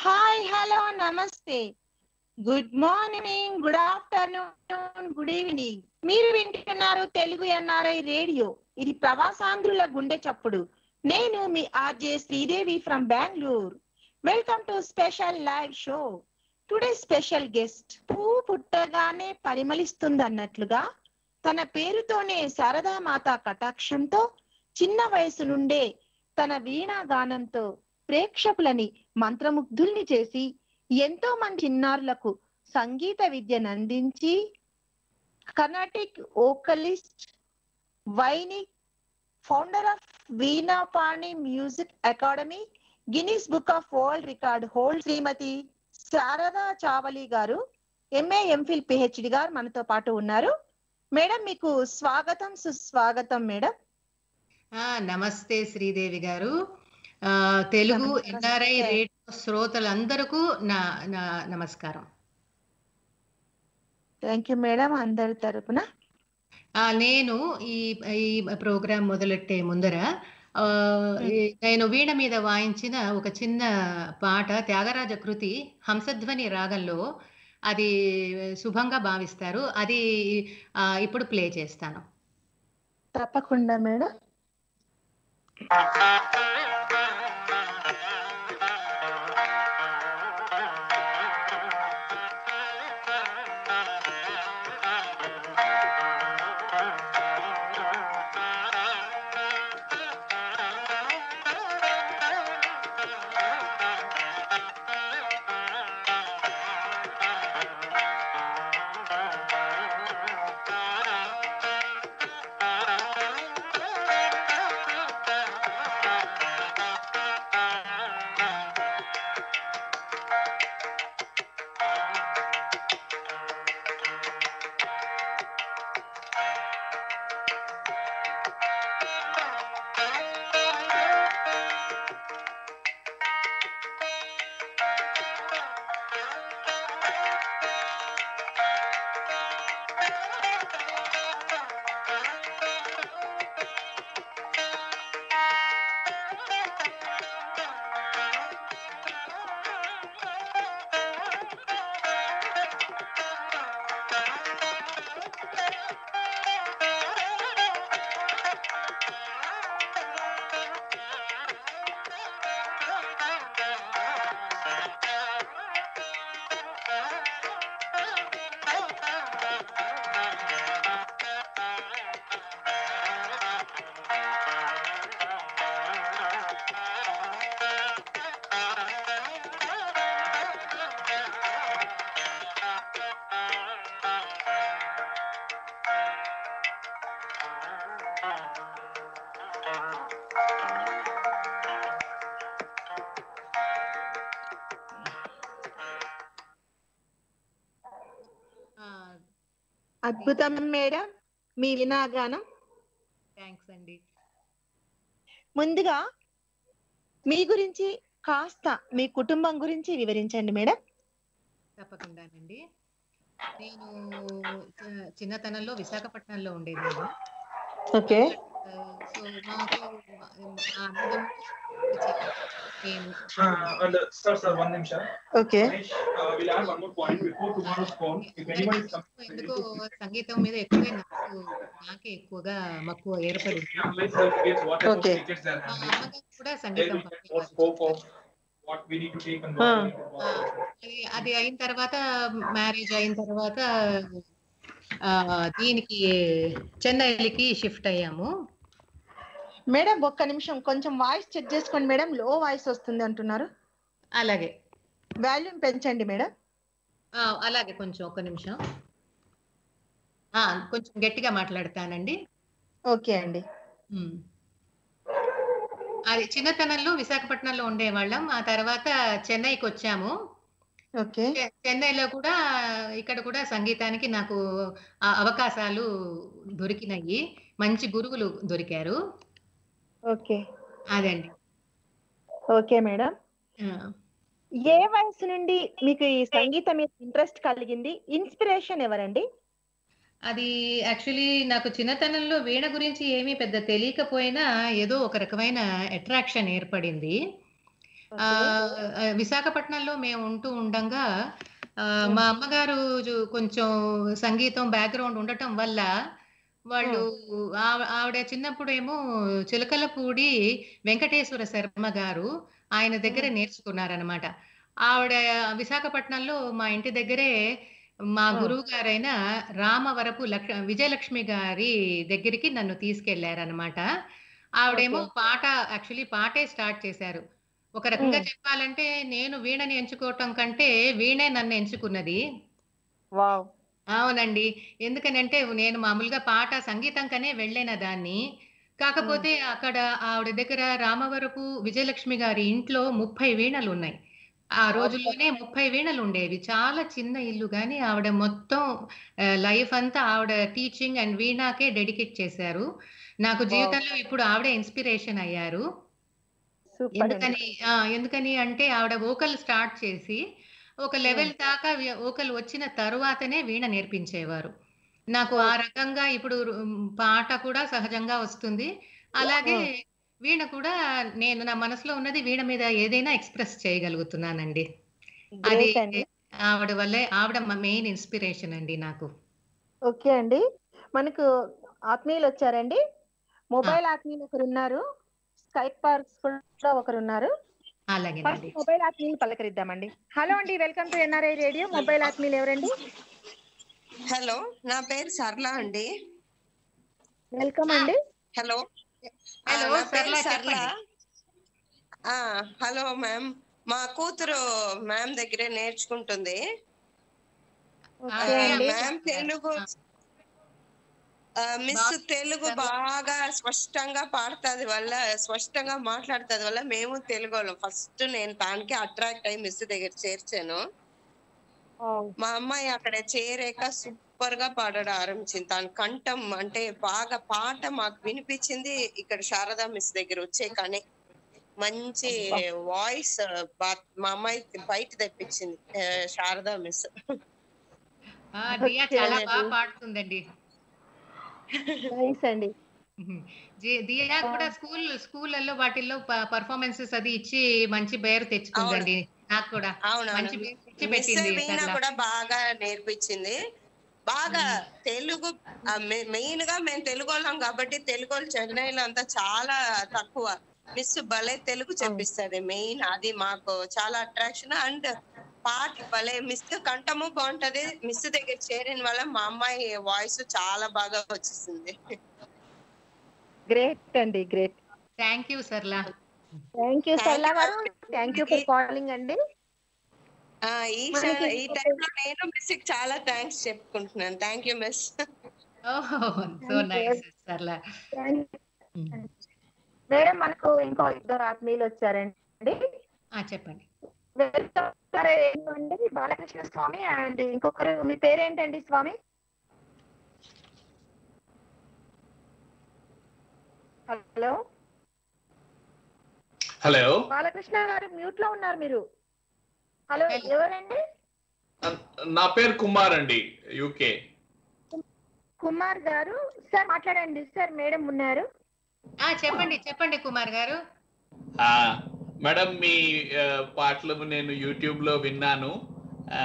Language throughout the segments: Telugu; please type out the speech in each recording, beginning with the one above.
హాయ్ హలో నమస్తే good morning good afternoon good evening మీరు వింటున్నారు తెలుగు ఎన్ఆర్ఐ రేడియో ఇది ప్రవాసాంధ్రుల గుండె చప్పుడు నేను మీ RJ Sridevi from Bengaluru welcome to special live show today special guest పువ్వు పుట్టగానే పరిమళిస్తుంది అన్నట్లుగా తన పేరుతోనే శారదా మాత కటాక్షంతో చిన్న వయసు నుండే తన వీణా గానంతో ప్రేక్షకులని మంత్రముగ్ధుల్ని చేసి ఎంతో మంది చిన్నారులకు సంగీత విద్యను అందించి కర్ణాటిక్ ఓకలిస్ట్ వైనిక్ founder of Veenapani music academy Guinness book of world record hold Shrimati Sarada Chavali garu M A MPhil PhD గారు మనతో పాటు ఉన్నారు మేడం మీకు స్వాగతం సుస్వాగతం మేడం ఆ నమస్తే శ్రీదేవి గారు ఆ తెలుగు నమస్తే. ఎన్ఆర్ఐ రేడియో శ్రోతలందరకు నా నా నమస్కారం థ్యాంక్ యూ మేడం అందరి తరపున ఆ నేను ఈ ఈ ప్రోగ్రాం మొదలెట్టే ముందర ఆ, ఈ- నేను వీణ మీద వాయించిన ఒక చిన్న పాట త్యాగరాజ కృతి హంసధ్వని రాగంలో అది శుభంగా భావిస్తారు అది ఆ, ఇప్పుడు ప్లే చేస్తాను తప్పకుండా మేడం ఆ, అద్భుతం మేడం మీ వినాగానం థ్యాంక్స్ అండి ముందుగా మీ గురించి కాస్త మీ కుటుంబం గురించి వివరించండి మేడం తప్పకుండానండి నేను చి- చిన్నతనంలో విశాఖపట్నంలో ఉండేదాన్ని ఓకే ఆ, సో మాకు మా అన్నదమ్ములు, నేను Uh, and uh, sir, sir, one నిమిషం. Okay Manish, uh, we'll add one more point before tomorrow's phone. If anyone is coming, ఎందుకో సంగీతం మీద ఎక్కువే నాకు నాకే ఎక్కువగా మక్కువ ఏర్పడింది analyze the tickets, whatever Okay. tickets they're మా handling. అమ్మగారు కూడా They సంగీతం will get more scope of what we need to take and what Ah. we need to ఆ, follow. అది అది అయిన తర్వాత మ్యారేజ్ అయిన తర్వాత ఆ, దీనికి చెన్నైకి షిఫ్ట్ అయ్యాము మేడం ఒక్క నిమిషం కొంచెం వాయిస్ చెక్ చేసుకోండి మేడం లో వాయిస్ వస్తుంది అంటున్నారు అలాగే వాల్యూమ్ పెంచండి మేడం ఆ, అలాగే కొంచెం ఒక్క నిమిషం ఆ, కొంచెం గట్టిగా మాట్లాడతానండి ఓకే అండి ఉమ్. అది చిన్నతనంలో విశాఖపట్నంలో ఉండేవాళ్ళం ఆ తర్వాత చెన్నైకి వచ్చాము ఓకే చె- చెన్నైలో కూడా ఇక్కడ కూడా సంగీతానికి నాకు ఆ అవకాశాలు దొరికినాయి మంచి గురువులు దొరికారు ఓకే అదండి ఓకే మేడం ఆ, ఏ వయసు నుండి మీకు ఈ సంగీతం మీద ఇంట్రెస్ట్ కలిగింది ఇన్స్పిరేషన్ ఎవరండి అది యాక్చువల్లీ నాకు చిన్నతనంలో వీణ గురించి ఏమీ పెద్ద తెలియకపోయినా ఏదో ఒక రకమైన అట్రాక్షన్ ఏర్పడింది ఆ, ఆ, విశాఖపట్నంలో మేము ఉంటూ ఉండంగా ఆ, మా అమ్మగారు జు- కొంచెం సంగీతం బ్యాక్గ్రౌండ్ ఉండటం వల్ల వాళ్ళు ఆవ- ఆవిడ చిన్నప్పుడు ఏమో చిలకలపూడి వెంకటేశ్వర శర్మ గారు ఆయన దగ్గర నేర్చుకున్నారనమాట ఆవిడ విశాఖపట్నంలో మా ఇంటి దగ్గరే మా Hmm. గురువు గారైన రామవరపు లక్ష విజయలక్ష్మి గారి దగ్గరికి నన్ను తీసుకెళ్లారనమాట ఆవిడేమో Okay. పాట యాక్చువల్లీ పాటే స్టార్ట్ చేశారు ఒక రకంగా Hmm. చెప్పాలంటే నేను వీణని ఎంచుకోవటం కంటే వీణే నన్ను ఎంచుకున్నది వావ్ అవునండి ఎందుకనంటే నేను మామూలుగా పాట సంగీతంకనే వెళ్ళిన దాన్ని కాకపోతే అక్కడ ఆవిడ దగ్గర రామవరపు విజయలక్ష్మి గారి ఇంట్లో ముప్పై వీణలు ఉన్నాయి ఆ రోజుల్లోనే ముప్పై వీణలు ఉండేవి చాలా చిన్న ఇల్లు కానీ ఆవిడ మొత్తం లైఫ్ అంతా ఆవిడ టీచింగ్ అండ్ వీణాకే డెడికేట్ చేశారు నాకు జీవితంలో ఇప్పుడు ఆవిడ ఇన్స్పిరేషన్ అయ్యారు సూపర్ ఎందుకని ఆ, ఎందుకని అంటే ఆవిడ వోకల్ స్టార్ట్ చేసి ఒక లెవెల్ దాకా వోకల్ వచ్చిన తరువాతనే వీణ నేర్పించేవారు నాకు ఆ రకంగా ఇప్పుడు ఉమ్, పాట కూడా సహజంగా వస్తుంది అలాగే వీణ కూడా నేను నా మనసులో ఉన్నది వీణ మీద ఏదైనా ఎక్స్ప్రెస్ చేయగలుగుతున్నానండి అది గ్రేట్ అండి ఆవిడ వల్లే ఆవిడ మెయిన్ ఇన్స్పిరేషన్ అండి నాకు ఓకే అండి మనకు ఆత్మీయులు వచ్చారండి మొబైల్ ఆత్మీయులు ఒకరు ఉన్నారు స్కైప్ పార్క్స్ కూడా ఒకరు ఉన్నారు ఫస్ట్ అలాగేనండి మొబైల్ ఆత్మీయులు పలకరిద్దామండి హలో అండి welcome to NRI radio mobile ఆత్మీయులు ఎవరండి హలో నా పేరు సర్ల అండి వెల్కమ్ అండి హలో ఆ, హలో, నా పేరు సర్ల, సర్ల చెప్పండి. ఆ, హలో మ్యామ్ మా కూతురు మ్యామ్ దగ్గరే నేర్చుకుంటుంది ఓకే ఆ, అండి మ్యామ్ తెలుగు ఆ, మిస్ బాగా తెలుగు బాగా స్పష్టంగా పాడుతుంది వల్ల స్పష్టంగా మాట్లాడుతుంది వల్ల మేము తెలుగు వాళ్ళం ఫస్ట్ నేను దానికి అట్రాక్ట్ అయ్యి మిస్ దగ్గర చేర్చాను మా అమ్మాయి అక్కడ చేరాక సూపర్ గా పాడడం ఆరంభించింది దాని కంఠం అంటే బాగా పాట మాకు వినిపించింది ఇక్కడ శారదా మిస్ దగ్గర వచ్చే కానీ మంచి వాయిస్ మా అమ్మాయి బయట తెప్పించింది ఆ, శారదా మిస్ ఆ, దియా ఓకే చాలా అండి. బాగా పాడుతుందండి నైస్ అండి జి- దియా కూడా స్కూల్ స్కూళ్ళల్లో వాటిల్లో పర్ఫార్మెన్సెస్ అది ఇచ్చి మంచి పేరు తెచ్చుకుందండి నాకు కూడా అవును మంచి పేరు తెచ్చి మిస్ పెట్టింది వీణ సరళ. కూడా బాగా నేర్పించింది బాగా తెలుగు మెయిన్ గా మేము తెలుగు వాళ్ళం కాబట్టి తెలుగు వాళ్ళు చెన్నైలో అంతా చాలా తక్కువ మిస్ భలే తెలుగు చెప్పిస్తుంది మెయిన్ అది మాకు చాలా అట్రాక్షన్ అండ్ పాట భలే మిస్ కంఠము బాగుంటది మిస్ దగ్గర చేరిన వల్ల మా అమ్మాయి వాయిస్ చాలా బాగా వచ్చేసింది గ్రేట్ అండి great thank you Sarla thank you Thank Sarla you, garu ma'am. Thank you for calling అండి ఆ, ఈ మనకి క్షణ- ఈ టైంలో నేను మిస్ కి చాలా థ్యాంక్స్ చెప్పుకుంటున్నాను థ్యాంక్ యూ మిస్ ఓహో so Thank you. Nice Sarla madam మనకు ఇంకో ఇద్దరు ఆత్మీయులు వచ్చారండి ఆ, చెప్పండి వెళ్తారు ఏంటంటే బాలకృష్ణ స్వామి అండ్ ఇంకొకరు మీ పేరేంటండి స్వామి హలో హలో బాలకృష్ణ గారు మ్యూట్ లో ఉన్నారు మీరు హలో Hello. ఎవరండి నా పేరు కుమార్ అండి యూకే కుమార్ గారు సార్ మాట్లాడండి సార్ మేడం ఉన్నారు ఆ చెప్పండి చెప్పండి కుమార్ గారు మేడం మీ ఆ, పాటలు నేను యూట్యూబ్ లో విన్నాను ఆ,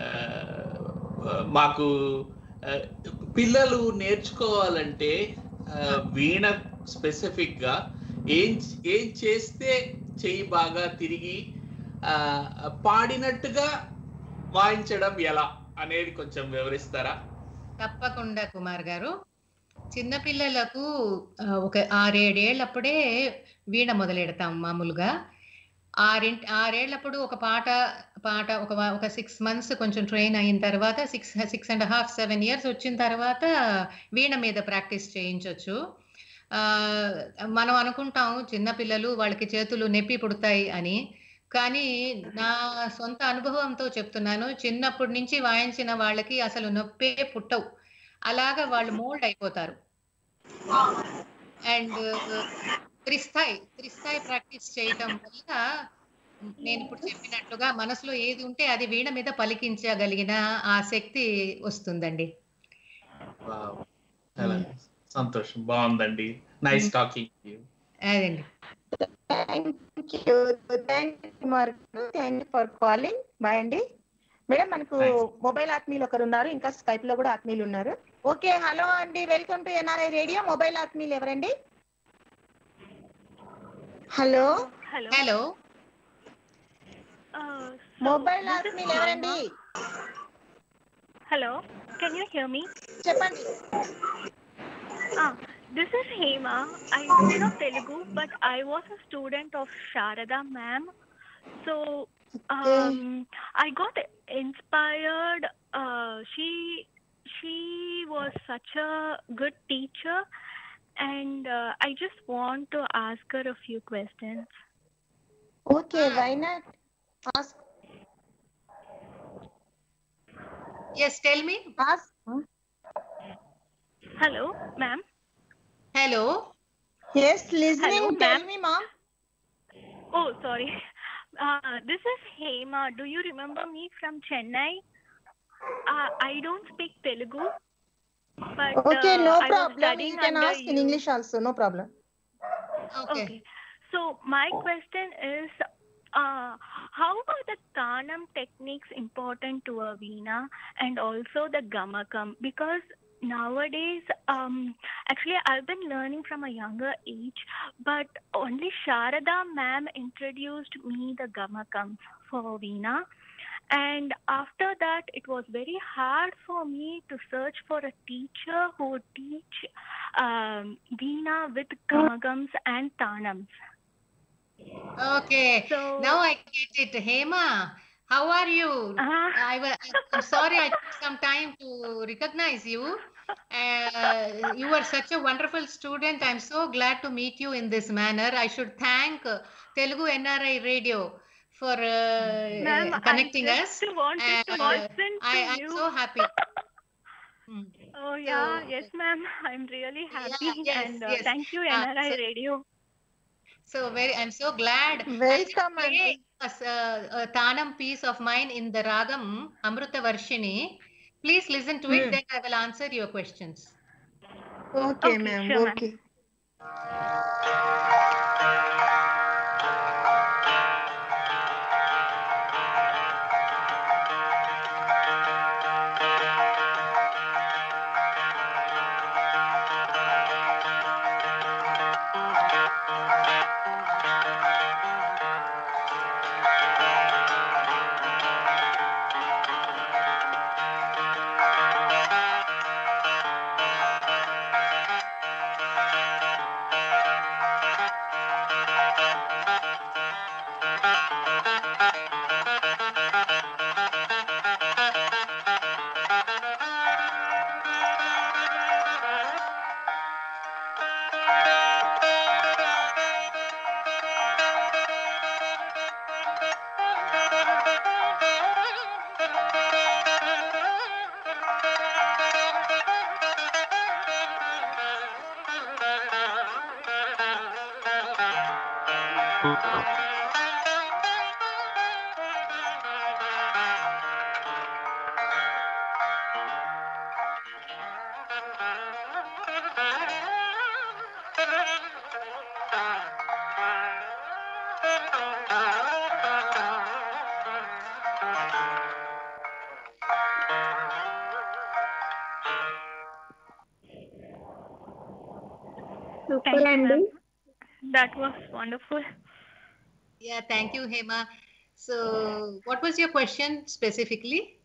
మాకు ఆ, పిల్లలు నేర్చుకోవాలంటే ఆ, వీణ స్పెసిఫిక్ గా ఏం ఏం చేస్తే చెయ్యి బాగా తిరిగి ఆ, పాడినట్టుగా వాయించడం ఎలా అనేది కొంచెం వివరిస్తారా తప్పకుండా కుమార్ గారు చిన్నపిల్లలకు ఆ, ఒక ఆరేడేళ్ళప్పుడే వీణ మొదలెడతాం మామూలుగా ఆరింటి ఆరేళ్లప్పుడు ఒక పాట పాట ఒక వా- ఒక సిక్స్ మంత్స్ కొంచెం ట్రైన్ అయిన తర్వాత six six and half seven years వచ్చిన తర్వాత వీణ మీద ప్రాక్టీస్ చేయించవచ్చు ఆ, మనం అనుకుంటాం చిన్నపిల్లలు వాళ్ళకి చేతులు నొప్పి పుడతాయి అని కానీ నా సొంత అనుభవంతో చెప్తున్నాను చిన్నప్పటి నుంచి వాయించిన వాళ్ళకి అసలు నొప్పే పుట్టవు అలాగా వాళ్ళు మోల్డ్ అయిపోతారు అండ్ త్రిస్థాయి త్రిస్థాయి ప్రాక్టీస్ చేయటం వల్ల నేను ఇప్పుడు చెప్పినట్లుగా మనసులో ఏది ఉంటే అది వీణ మీద పలికించగలిగిన ఆ శక్తి వస్తుందండి Wow. చాలా సంతోషం బాగుందండి నైస్ టాకింగ్ అదండి thank you thank you thank you for calling bye అండి మేడం మనకు Thanks. మొబైల్ ఆత్మీయులు ఒకరు ఉన్నారు ఇంకా స్కైప్ లో కూడా ఆత్మీయులు ఉన్నారు ఓకే హలో అండి welcome to NRI radio mobile ఆత్మీయులు ఎవరండి hello Hello. Hello Uh, so mobile this is ఆత్మీయులు ఎవరండి Hema. Hello. Can you hear me? చెప్పండి Ah, this is Hema. I don't know Telugu, but I was a student of Sharada ma'am. So um, I got inspired. Uh, she she was such a good teacher, and uh, I just want to ask her a few questions. Okay why not ask yes tell me ask Hello, ma'am. Hello yes listening Hello, tell ma'am. me mom Oh, sorry. Uh, this is Hema. Do you remember me from Chennai? Uh, I don't speak Telugu, but okay uh, no I was problem you studying can under ask in you. english also no problem okay Okay. So my question is, uh, how are the Tanam techniques important to a Veena and also the Gamakam? Because nowadays, um, actually, I've been learning from a younger age, but only Sharada ma'am introduced me the Gamakam for Veena. And after that, it was very hard for me to search for a teacher who would teach um, Veena with Gamagams and Tanams. Okay So, now I get it Hema how are you uh, I wa- I'm sorry I took some time to recognize you. Uh, you were such a wonderful student. I'm so glad to meet you in this manner. I should thank uh, Telugu NRI Radio for uh, ma'am, uh, connecting I us. just wanted to Uh, listen to I am you. so happy. Hmm. oh yeah, so- yes, ma'am. I'm really happy, yes, and uh, yes. thank you, Uh, NRI so- Radio. So very, I'm so glad. welcome I'll Andy. play a, s- uh, a Tanam piece of mine in the Ragam Amruta Varshini. Please listen to it, Hmm. then I will answer your questions. okay Okay, ma'am sure, ma'am. okay Thank you, ma'am. That was wonderful. Yeah, thank you, Hema. So, what was your question specifically?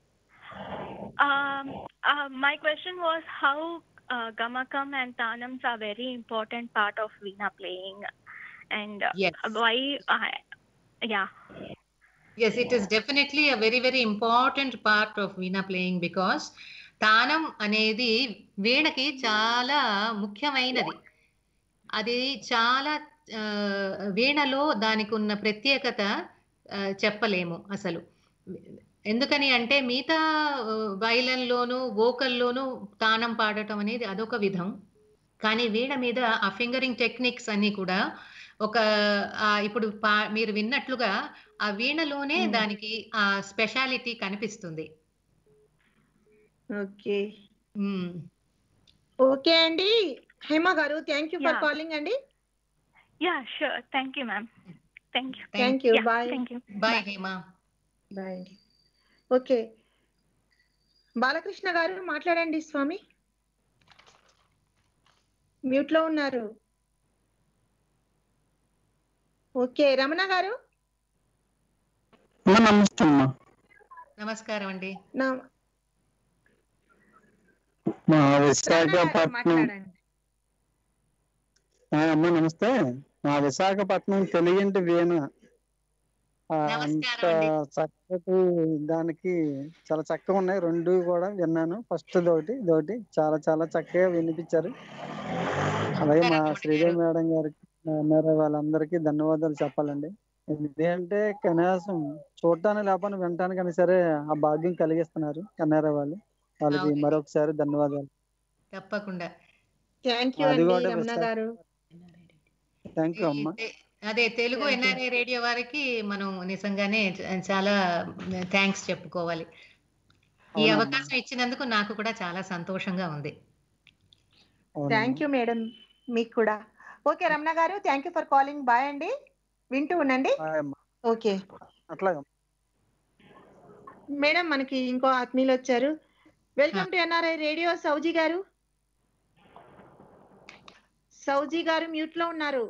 Um, uh, my question was how uh, Gamakam and Tanams are very important part of Veena playing, and uh, Yes. why? I yeah. Yes, it is definitely a very, very important part of veena playing because tanam అనేది వీణకి చాలా ముఖ్యమైనది అది చాలా ఆ, వీణలో దానికి ఉన్న ప్రత్యేకత ఆ, చెప్పలేము అసలు ఎందుకని అంటే మిగతా వైలన్లోను వోకల్లోను తానం పాడటం అనేది అదొక విధం కానీ వీణ మీద ఆ ఫింగరింగ్ టెక్నిక్స్ అన్ని కూడా ఒక ఆ, ఇప్పుడు పా మీరు విన్నట్లుగా ఆ వీణలోనే Hmm. దానికి ఆ స్పెషాలిటీ కనిపిస్తుంది ఓకే మ్మ్. ఓకే అండి Hema garu thank you for Yeah. Calling అండి Yeah, sure. Thank you, ma'am. Thank you. Thank you Yeah, bye Thank you. Bye Hema bye అండి ఓకే బాలకృష్ణ గారు మాట్లాడండి స్వామి మ్యూట్ లో ఉన్నారు ఓకే రమణ గారు అమ్మా నమస్తే అమ్మా నమస్కారం అండి నా మా రమణ గారు విశాఖపట్నం మాట్లాడండి ఆ, అమ్మా నమస్తే మా విశాఖపట్నం తెలుగింటి వీణ ఆ, అంత నమస్కారం అండి. చక్కటి దానికి చాలా చక్కగా ఉన్నాయి రెండు కూడా విన్నాను ఫస్ట్ ఒకటి ఇదొకటి చాలా చాలా చక్కగా వినిపించారు అలాగే మా నమస్కారం శ్రీదేవి రమణ మేడం గారికి మేడం వాళ్ళందరికీ ధన్యవాదాలు చెప్పాలండి ఎందుకంటే కనీసం చూడటానికి లేకపోయినా వినటానికైనా సరే ఆ భాగ్యం కలిగిస్తున్నారు కన్నారా వాళ్ళు వాళ్ళకి అవునండి. మరొకసారి ధన్యవాదాలు తప్పకుండా థ్యాంక్ యూ అది అండి కూడా రమణ విశాఖ- గారు థ్యాంక్ యూ ఈ అమ్మా తె- అదే Telugu Thank you. NRI radio వారికి మనం నిజంగానే చ- చాలా థ్యాంక్స్ చెప్పుకోవాలి ఈ అవునమ్మా. అవకాశం ఇచ్చినందుకు నాకు కూడా చాలా సంతోషంగా ఉంది అవునమ్మా. థ్యాంక్ యూ మేడం మీకు కూడా okay Ramana garu thank you for calling bye అండి వింటూ ఉండండి బాయ్ అమ్మా. ఓకే అట్లాగే మేడం మనకి ఇంకో ఆత్మీయులు వచ్చారు వెల్కమ్ టు ఎన్ఆర్ఐ రేడియో సౌజీ గారు సౌజీ గారు మ్యూట్ లో ఉన్నారు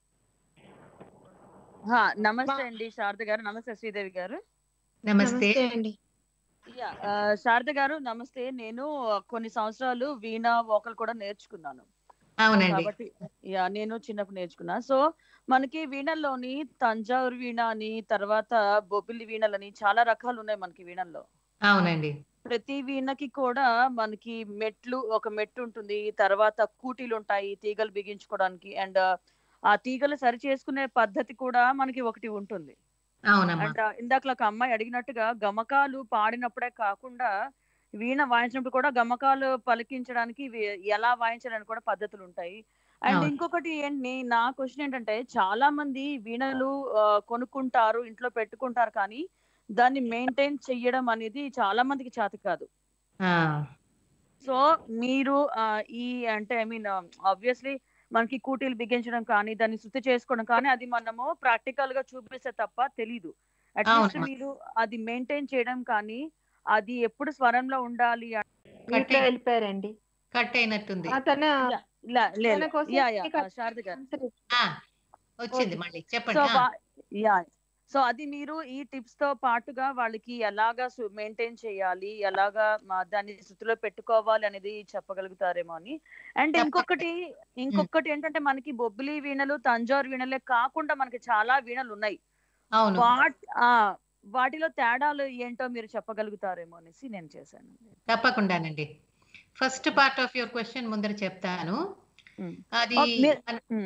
హా, నమస్తే అండి శారద గారు నమస్తే శ్రీదేవి గారు నమస్తే నమస్తే అండి యా, ఆ, శారద గారు నమస్తే నేను కొన్ని సంవత్సరాలు వీణ వోకల్ కూడా నేర్చుకున్నాను అవునండి కాబట్టి యా నేను చిన్నప్పుడు నేర్చుకున్నా సో మనకి వీణల్లోని తంజావూరు వీణ అని తర్వాత బొబ్బిలి వీణలని చాలా రకాలు ఉన్నాయి మనకి వీణల్లో అవునండి ప్రతి వీణకి కూడా మనకి మెట్లు ఒక మెట్టు ఉంటుంది తర్వాత కూటీలు ఉంటాయి తీగలు బిగించుకోవడానికి అండ్ ఆ తీగలు సరి చేసుకునే పద్ధతి కూడా మనకి ఒకటి ఉంటుంది అవునమ్మా అండ్ ఇందాక ఒక అమ్మాయి అడిగినట్టుగా గమకాలు పాడినప్పుడే కాకుండా వీణ వాయించినప్పుడు కూడా గమకాలు పలికించడానికి వి- ఎలా వాయించడానికి కూడా పద్ధతులు ఉంటాయి అండ్ అవును. ఇంకొకటి ఏంటి నా క్వశ్చన్ ఏంటంటే చాలా మంది వీణలు ఆ, కొనుక్కుంటారు ఇంట్లో పెట్టుకుంటారు కానీ దాన్ని మెయింటైన్ చెయ్యడం అనేది చాలా మందికి చేత కాదు ఆ, సో మీరు ఆ, ఈ అంటే ఐ మీన్ ఆబ్వియస్లీ మనకి కూటీలు బిగించడం కానీ దాన్ని శుద్ధి చేసుకోవడం కానీ అది మనము ప్రాక్టికల్ గా చూపిస్తే తప్ప తెలీదు అట్లీస్ట్ అవును. మీరు అది మెయింటైన్ చేయడం కానీ అది ఎప్పుడు స్వరంలో ఉండాలి మ్యూట్ లో వెళ్ళిపోయారండి కట్ అయినట్టుంది అతను ఇలా లే- తన కోసం యా యా మీకు శారద గారు answer ఇచ్చి- ఆ, వచ్చింది ఓకే. మళ్ళీ సో చెప్పండి ఆ, యా సో అది మీరు ఈ టిప్స్ తో పాటుగా వాళ్ళకి ఎలాగా మెయింటైన్ చేయాలి ఎలాగా మా- దాన్ని శృతిలో పెట్టుకోవాలి అనేది చెప్పగలుగుతారేమో అని అండ్ తప్పకుండా. ఇంకొకటి ఇంకొకటి ఏంటంటే మనకి బొబ్బిలి వీణలు తంజావూరు వీణలే కాకుండా మనకి చాలా వీణలు ఉన్నాయి అవును వాట్ ఆ వాటిలో తేడాలు ఏంటో మీరు చెప్పగలుగుతారేమో అనేసి నేను చేశాను తప్పకుండానండి first part of your question ముందర చెప్తాను Mm. అది Oh, మీరు- మన- Mm.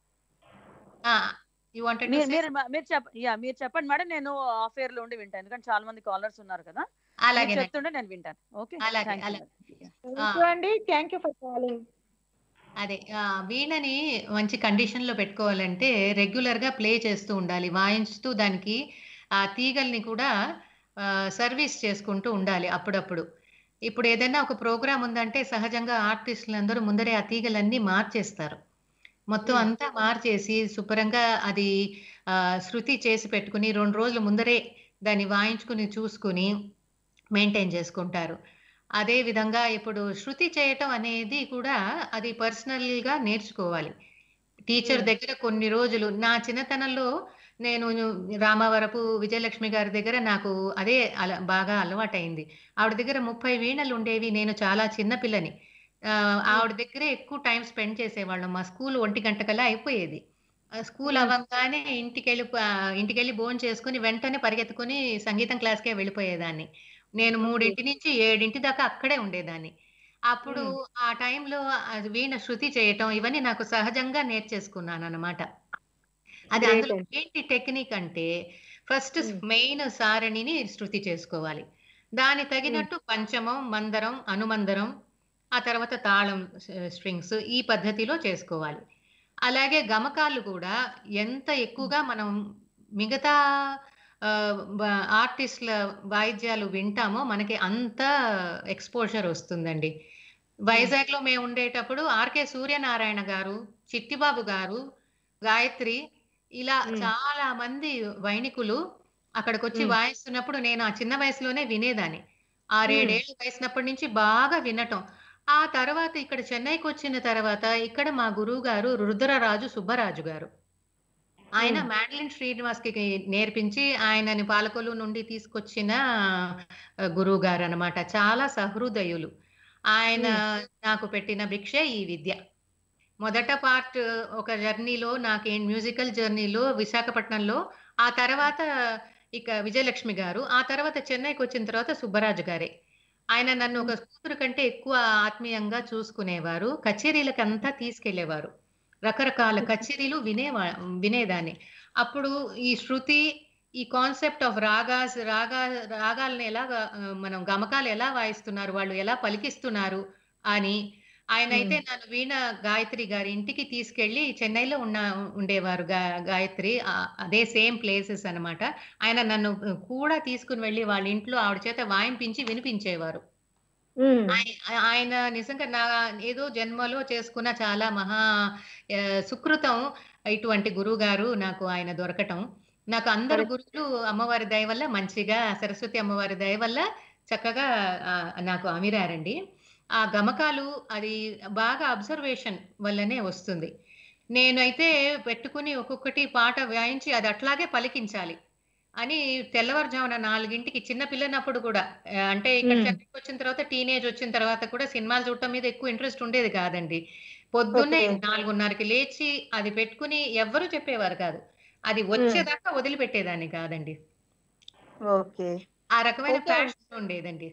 యు వాంటెడ్ మీరు మీరు మీరు చెప్ప యా మీరు చెప్పండి మేడం నేను ఆఫ్ ఎయిర్ లో ఉండి వింటాను ఎందుకంటే చాలా మంది కాలర్స్ ఉన్నారు కదా మీరు అలాగే చెప్తుంటే నేను వింటాను ఓకే అలాగే, అలాగే. Thank you అండి థ్యాంక్ యూ ఫర్ కాలింగ్ అదే ఆ, వీణని మంచి కండిషన్ లో పెట్టుకోవాలంటే రెగ్యులర్ గా ప్లే చేస్తూ ఉండాలి వాయించుతూ దానికి ఆ తీగల్ని కూడా సర్వీస్ చేసుకుంటూ ఉండాలి అప్పుడప్పుడు ఇప్పుడు ఏదైనా ఒక ప్రోగ్రామ్ ఉందంటే సహజంగా ఆర్టిస్టులు అందరూ ముందరే ఆ తీగలన్నీ మార్చేస్తారు మొత్తం అంతా మార్చేసి శుభ్రంగా అది ఆ, శృతి చేసి పెట్టుకుని రెండు రోజుల ముందరే దాన్ని వాయించుకుని చూసుకుని మెయింటైన్ చేసుకుంటారు అదే విధంగా ఇప్పుడు శృతి చేయటం అనేది కూడా అది పర్సనల్ గా నేర్చుకోవాలి టీచర్ Hmm. దగ్గర కొన్ని రోజులు నా చిన్నతనంలో నేను రామవరపు విజయలక్ష్మి గారి దగ్గర నాకు అదే అల బాగా అలవాటైంది ఆవిడ దగ్గర ముప్పై వీణలు ఉండేవి నేను చాలా చిన్న పిల్లని ఆ, ఆవిడ దగ్గరే ఎక్కువ టైం స్పెండ్ చేసేవాళ్ళం మా స్కూల్ ఒంటి గంట కల్లా అయిపోయేది ఆ, స్కూల్ Hmm. అవ్వగానే ఇంటికి వెళ్ళి ఇంటికి వెళ్ళి భోజనం చేసుకుని వెంటనే పరిగెత్తుకుని సంగీతం క్లాస్కే వెళ్ళిపోయేదాన్ని నేను మూడింటి నుంచి ఏడింటి దాకా అక్కడే ఉండేదాన్ని అప్పుడు ఆ టైంలో అది వీణ శృతి చేయటం ఇవన్నీ నాకు సహజంగా నేర్చేసుకున్నాను అన్నమాట అది Great అందులో అండి. ఏంటి టెక్నిక్ అంటే ఫస్ట్ Hmm. మెయిన్ సారణిని శృతి చేసుకోవాలి దాని తగినట్టు పంచమం మందరం అనుమందరం ఆ తర్వాత తాళం స్ట్రింగ్స్ ఈ పద్ధతిలో చేసుకోవాలి అలాగే గమకాలు కూడా ఎంత ఎక్కువగా మనం మిగతా ఆర్టిస్ట్ల వాయిద్యాలు వింటామో మనకి అంత ఎక్స్పోజర్ వస్తుందండి వైజాగ్ లో మేము ఉండేటప్పుడు ఆర్కే సూర్యనారాయణ గారు చిట్టిబాబు గారు గాయత్రి ఇలా మ్మ్. చాలా మంది వైణికులు అక్కడికి వచ్చి మ్మ్. వాయిస్తున్నప్పుడు నేను ఆ చిన్న వయసులోనే వినేదాన్ని ఆరేడేళ్ళు వయసునప్పటి నుంచి బాగా వినటం ఆ తర్వాత ఇక్కడ చెన్నైకి వచ్చిన తర్వాత ఇక్కడ మా గురువు గారు రుద్రరాజు సుబ్బరాజు గారు ఆయన మ్మ్. మ్యాడ్లిన్ శ్రీనివాస్ కి నేర్పించి ఆయనని పాలకొల్లు నుండి తీసుకొచ్చిన ఆ, గురువు గారు అన్నమాట చాలా సహృదయులు ఆయన నాకు పెట్టిన భిక్షే ఈ విద్య మొదట పార్ట్ ఒక జర్నీలో నాకు మ్యూజికల్ జర్నీలో విశాఖపట్నంలో ఆ తర్వాత ఇక విజయలక్ష్మి గారు ఆ తర్వాత చెన్నైకి వచ్చిన తర్వాత సుబ్బరాజు గారే ఆయన నన్ను ఒక కూతురు కంటే ఎక్కువ ఆత్మీయంగా చూసుకునేవారు కచేరీలకంతా తీసుకెళ్లేవారు రకరకాల కచేరీలు వినేవా వినేదాన్ని అప్పుడు ఈ శృతి ఈ కాన్సెప్ట్ ఆఫ్ రాగాస్ రాగా రాగాలను ఎలా ఆ, మనం గమకాలు ఎలా వాయిస్తున్నారు వాళ్ళు ఎలా పలికిస్తున్నారు అని ఆయన అయితే నన్ను వీణ గాయత్రి గారి ఇంటికి తీసుకెళ్లి చెన్నైలో ఉన్న ఉండేవారు గా- గాయత్రి ఆ- అదే సేమ్ ప్లేసెస్ అన్నమాట ఆయన నన్ను కూడా తీసుకుని వెళ్ళి వాళ్ళ ఇంట్లో ఆవిడ చేత వాయింపించి వినిపించేవారు మ్మ్. ఆయ- ఆయన నిజంగా నా ఏదో జన్మలో చేసుకున్న చాలా మహా ఆ, సుకృతం ఇటువంటి గురువు గారు నాకు ఆయన దొరకటం నాకు అందరు గురువులు అమ్మవారి దయ వల్ల మంచిగా సరస్వతి అమ్మవారి దయ వల్ల చక్కగా ఆ, నాకు అమిరారండి ఆ గమకాలు అది బాగా అబ్జర్వేషన్ వల్లనే వస్తుంది నేనైతే పెట్టుకుని ఒక్కొక్కటి పాట వాయించి అది అట్లాగే పలికించాలి అని తెల్లవారుజామున నాలుగింటికి చిన్న పిల్లనప్పుడు కూడా ఆ, అంటే ఇక్కడ మ్మ్. చెన్నైకి వచ్చిన తర్వాత టీనేజ్ వచ్చిన తర్వాత కూడా సినిమాలు చూడటం మీద ఎక్కువ ఇంట్రెస్ట్ ఉండేది కాదండి పొద్దున్నే Okay. నాలుగున్నరకి లేచి అది పెట్టుకుని ఎవ్వరూ చెప్పేవారు కాదు అది వచ్చేదాకా వదిలిపెట్టేదాన్ని కాదండి ఓకే ఆ రకమైన Okay. ప్యాషన్ ఉండేదండి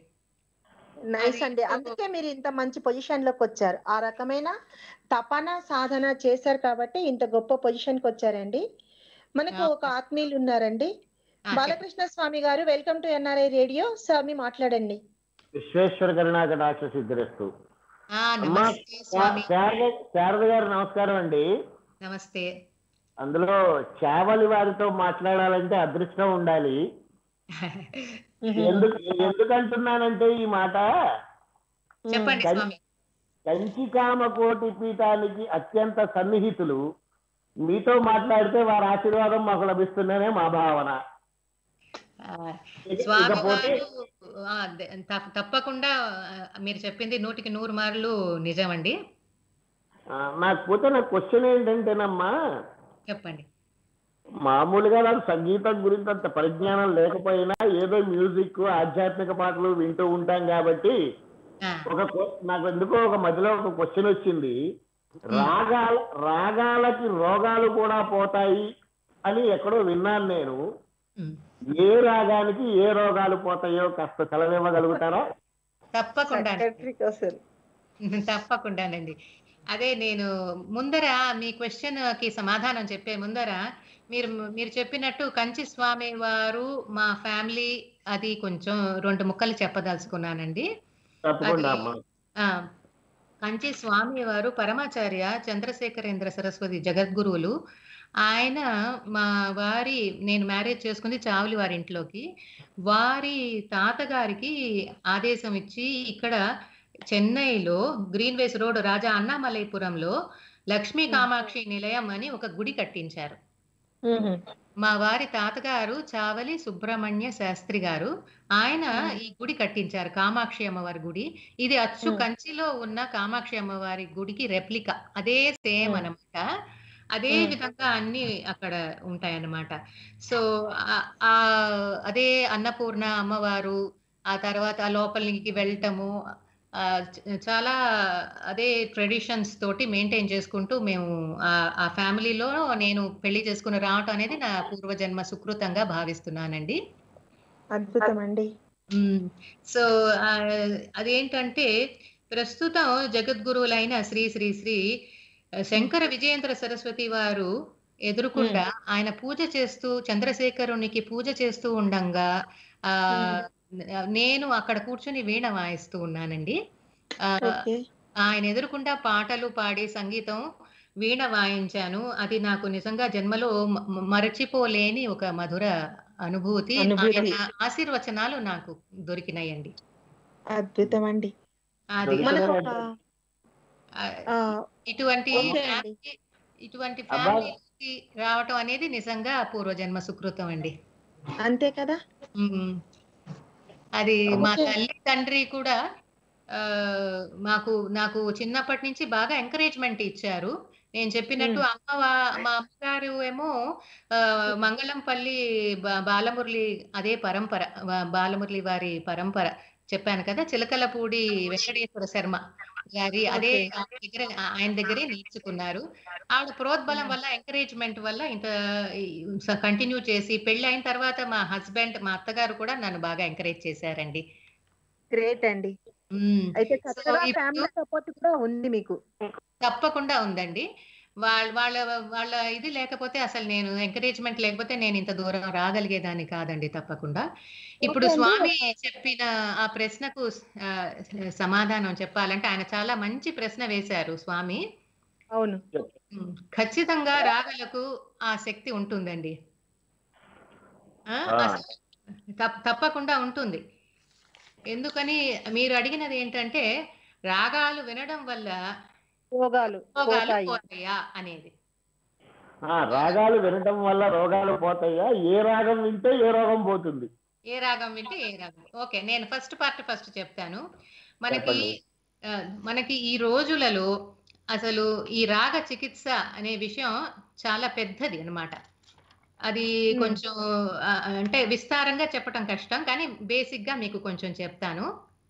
నైస్ అది అండి ఇప్పుడు- అందుకే మీరు ఇంత మంచి పొజిషన్ లోకి వచ్చారు ఆ రకమైన తపన సాధన చేశారు కాబట్టి ఇంత గొప్ప పొజిషన్ కి వచ్చారండి మనకు Yeah. ఒక ఆత్మీయులు ఉన్నారండి ఆ, చెప్పండి. Balakrishna Swamy garu welcome to NRI radio Swamy మాట్లాడండి విశ్వేశ్వర కరుణాకటాక్ష సిద్ధిరస్తు ఆ, అమ్మా నమస్తే స్వామి శారద శారద గారు నమస్కారం అండి నమస్తే అందులో చావలి వారితో మాట్లాడాలంటే అదృష్టం ఉండాలి ఎందుకు ఎందుకు అంటున్నానంటే ఈ మాట చెప్పండి కం- స్వామి కంచికామ కోటి పీఠానికి అత్యంత సన్నిహితులు మీతో మాట్లాడితే వారి ఆశీర్వాదం మాకు లభిస్తుందనే మా భావన ఆ, ఇక- స్వామి ఇకపోతే వారు ఆ, ద- తప్ప- తప్పకుండా ఆ, మీరు చెప్పింది నూటికి నూరు మార్లు నిజమండి ఆ, నాకు పోతే నా క్వశ్చన్ ఏంటంటేనమ్మా చెప్పండి మామూలుగా నాకు సంగీతం గురించి అంత పరిజ్ఞానం లేకపోయినా ఏదో మ్యూజిక్ ఆధ్యాత్మిక పాటలు వింటూ ఉంటాం కాబట్టి ఆ, ఒక క్వ- నాకు ఎందుకో ఒక మధ్యలో ఒక క్వశ్చన్ వచ్చింది రాగాల రాగాలకి రోగాలు కూడా పోతాయి అని ఎక్కడో విన్నాను నేను ఉమ్. ఏ రాగానికి ఏ రోగాలు పోతాయో కాస్త సెలవివ్వగలుగుతారా తప్పకుండా సెక్రటరీకి వస్తారు తప్పకుండానండి అదే నేను ముందర మీ క్వశ్చన్ కి సమాధానం చెప్పే ముందర మీరు మీరు చెప్పినట్టు కంచి స్వామి వారు మా ఫ్యామిలీ అది కొంచెం రెండు ముక్కలు చెప్పదలుచుకున్నానండి తప్పకుండా అది- అమ్మా ఆ, కంచి స్వామి వారు పరమాచార్య చంద్రశేఖరేంద్ర సరస్వతి జగద్గురువులు ఆయన మా వారి నేను మ్యారేజ్ చేసుకుంది చావులి వారి ఇంట్లోకి వారి తాతగారికి ఆదేశం ఇచ్చి ఇక్కడ చెన్నైలో గ్రీన్వేస్ రోడ్ రాజా అన్నామలైపురంలో లక్ష్మీ కామాక్షి నిలయం అని ఒక గుడి కట్టించారు మా వారి తాతగారు చావలి సుబ్రహ్మణ్య శాస్త్రి గారు ఆయన ఈ గుడి కట్టించారు కామాక్షి అమ్మవారి గుడి ఇది అచ్చు మ్మ్. కంచిలో ఉన్న కామాక్షి అమ్మవారి గుడికి రెప్లికా అదే సేమ్ మ్మ్. అన్నమాట అదే మ్మ్. విధంగా అన్ని అక్కడ ఉంటాయన్నమాట సో ఆ- ఆ అదే అన్నపూర్ణ అమ్మవారు ఆ తర్వాత ఆ లోపలికి వెళ్ళటము ఆ, చ- చాలా అదే ట్రెడిషన్స్ తోటి మెయింటైన్ చేసుకుంటూ మేము ఆ- ఆ ఫ్యామిలీలో నేను పెళ్లి చేసుకుని రావటం అనేది నా పూర్వజన్మ సుకృతంగా భావిస్తున్నానండి అద్భుతం అండి మ్మ్. సో ఆ, అదేంటంటే ప్రస్తుతం జగద్గురువులైన శ్రీ శ్రీ శ్రీ శంకర విజయేంద్ర సరస్వతి వారు ఎదురుకుండా ఆయన పూజ చేస్తూ చంద్రశేఖరునికి పూజ చేస్తూ ఉండంగా ఆ నేను అక్కడ కూర్చుని వీణ వాయిస్తూ ఉన్నానండి ఆ, ఓకే ఆయన ఎదురుకుండా పాటలు పాడి సంగీతం వీణ వాయించాను అది నాకు నిజంగా జన్మలో మ- మ- మరచిపోలేని ఒక మధుర అనుభూతి అనుభూతి. ఆయన ఆశీర్వచనాలు నాకు దొరికినాయండి అద్భుతం అండి అది మనకు ఒక ఆ, ఆ, ఇటువంటి ఓకే అండి. ఫ్యామిలీ ఇటువంటి అబ్బాయి. ఫ్యామిలీ శక్తి రావటం అనేది నిజంగా పూర్వజన్మ సుకృతం అండి అంతే కదా ఉమ్. అది మా ఓకే. తల్లి తండ్రి కూడా ఆ, మాకు నాకు చిన్నప్పటి నుంచి బాగా ఎంకరేజ్మెంట్ ఇచ్చారు నేను చెప్పినట్టు అమ్మ వా- మా అమ్మగారు ఏమో ఆ, మంగళంపల్లి బా- బాలమురళి అదే పరంపర వా- బాలమురళి వారి పరంపర చెప్పాను కదా చిలకలపూడి వెంకటేశ్వర శర్మ గారి అదే ఓకే. ఆయన దగ్గర ఆయన దగ్గరే నేర్చుకున్నారు ఆవిడ ప్రోద్బలం వల్ల ఎంకరేజ్మెంట్ వల్ల ఇంత కంటిన్యూ చేసి పెళ్లి అయిన తర్వాత మా హస్బెండ్ మా అత్తగారు కూడా నన్ను బాగా ఎంకరేజ్ చేశారండి గ్రేట్ అండి ఉమ్. అయితే సో చక్కగా ఇప్పుడు ఫ్యామిలీ సపోర్ట్ కూడా ఉంది మీకు తప్పకుండా ఉందండి వాళ్ళ వాళ్ళ వాళ్ళ ఇది లేకపోతే అసలు నేను ఎంకరేజ్మెంట్ లేకపోతే నేను ఇంత దూరం రాగలిగేదాన్ని కాదండి తప్పకుండా ఇప్పుడు ఓకే అండి. స్వామి చెప్పిన ఆ ప్రశ్నకు ఆ, సమాధానం చెప్పాలంటే ఆయన చాలా మంచి ప్రశ్న వేశారు స్వామి అవును ఉమ్, ఖచ్చితంగా రాగలకు ఆ శక్తి ఉంటుందండి ఆ, ఆ. అసలు తప్- తప్పకుండా ఉంటుంది ఎందుకని మీరు అడిగినది ఏంటంటే రాగాలు వినడం వల్ల రోగాలు రోగాలు పోతాయి పోతాయా అనేది ఆ, రాగాలు వినటం వల్ల రోగాలు పోతాయా ఏ రాగం వింటే ఏ రోగం పోతుంది ఏ రాగం వింటే ఏ రాగం ఓకే నేను ఫస్ట్ పార్ట్ ఫస్ట్ చెప్తాను మనకి చెప్పండి. ఆ, మనకి ఈ రోజులలో అసలు ఈ రాగ చికిత్స అనే విషయం చాలా పెద్దది అన్నమాట అది Hmm. కొంచెం ఆ, అంటే విస్తారంగా చెప్పటం కష్టం కానీ బేసిక్ గా మీకు కొంచెం చెప్తాను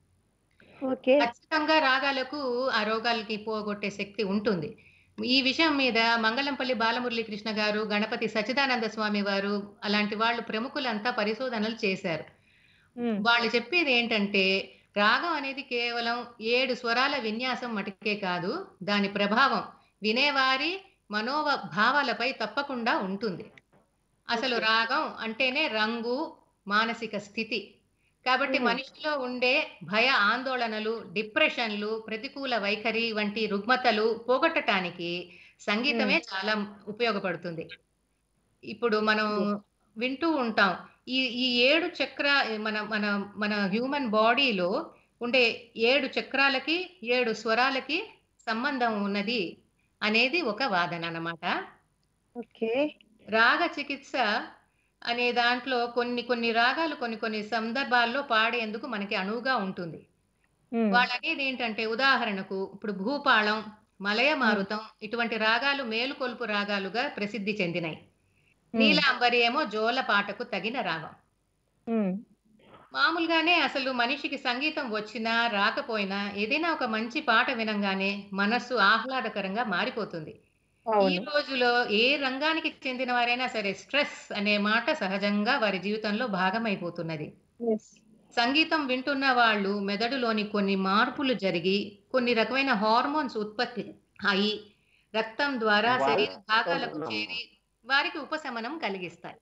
ఓకే ఖచ్చితంగా రాగాలకు ఆ రోగాలకి పోగొట్టే శక్తి ఉంటుంది ఈ విషయం మీద మంగళంపల్లి బాలమురళీ కృష్ణ గారు గణపతి సచ్చిదానంద స్వామి వారు అలాంటి వాళ్ళు ప్రముఖులంతా పరిశోధనలు చేశారు ఉమ్, వాళ్ళు చెప్పేది ఏంటంటే రాగం అనేది కేవలం ఏడు స్వరాల విన్యాసం మటుకే కాదు దాని ప్రభావం వినేవారి మనోవ భావాలపై తప్పకుండా ఉంటుంది అసలు రాగం అంటేనే రంగు మానసిక స్థితి కాబట్టి మ్మ్. మనిషిలో ఉండే భయ ఆందోళనలు డిప్రెషన్లు ప్రతికూల వైఖరి వంటి రుగ్మతలు పోగొట్టడానికి సంగీతమే చాలా ఉపయోగపడుతుంది ఇప్పుడు మనం వింటూ ఉంటాం ఈ ఈ ఏడు చక్ర మన మన మన హ్యూమన్ బాడీలో ఉండే ఏడు చక్రాలకి ఏడు స్వరాలకి సంబంధం ఉన్నది అనేది ఒక వాదన అన్నమాట ఓకే రాగ చికిత్స అనే దాంట్లో కొన్ని కొన్ని రాగాలు కొన్ని కొన్ని సందర్భాల్లో పాడేందుకు మనకి అనువుగా ఉంటుంది ఉమ్, వాళ్ళు అనేది ఏంటంటే ఉదాహరణకు ఇప్పుడు భూపాళం మలయ మారుతం ఇటువంటి రాగాలు మేలుకొల్పు రాగాలుగా ప్రసిద్ధి చెందినాయి ఉమ్, నీలాంబరి ఏమో జోల పాటకు తగిన రాగం ఉమ్, మామూలుగానే అసలు మనిషికి సంగీతం వచ్చినా రాకపోయినా ఏదైనా ఒక మంచి పాట వినంగానే మనస్సు ఆహ్లాదకరంగా మారిపోతుంది ఈ అవును రోజులో ఏ రంగానికి చెందిన వారైనా సరే స్ట్రెస్ అనే మాట సహజంగా వారి జీవితంలో భాగమైపోతున్నది Yes. సంగీతం వింటున్న వాళ్ళు మెదడులోని కొన్ని మార్పులు జరిగి కొన్ని రకమైన హార్మోన్స్ ఉత్పత్తి అయి రక్తం ద్వారా వా- శరీర భాగాలకు అవును. చేరి వారికి ఉపశమనం కలిగిస్తాయి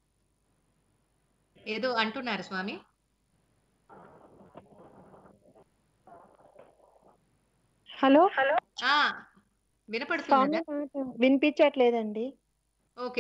ఏదో అంటున్నారు స్వామి హలో ఆ స్వామి వినపడుతుందా మాట వినిపించట్లేదండి ఓకే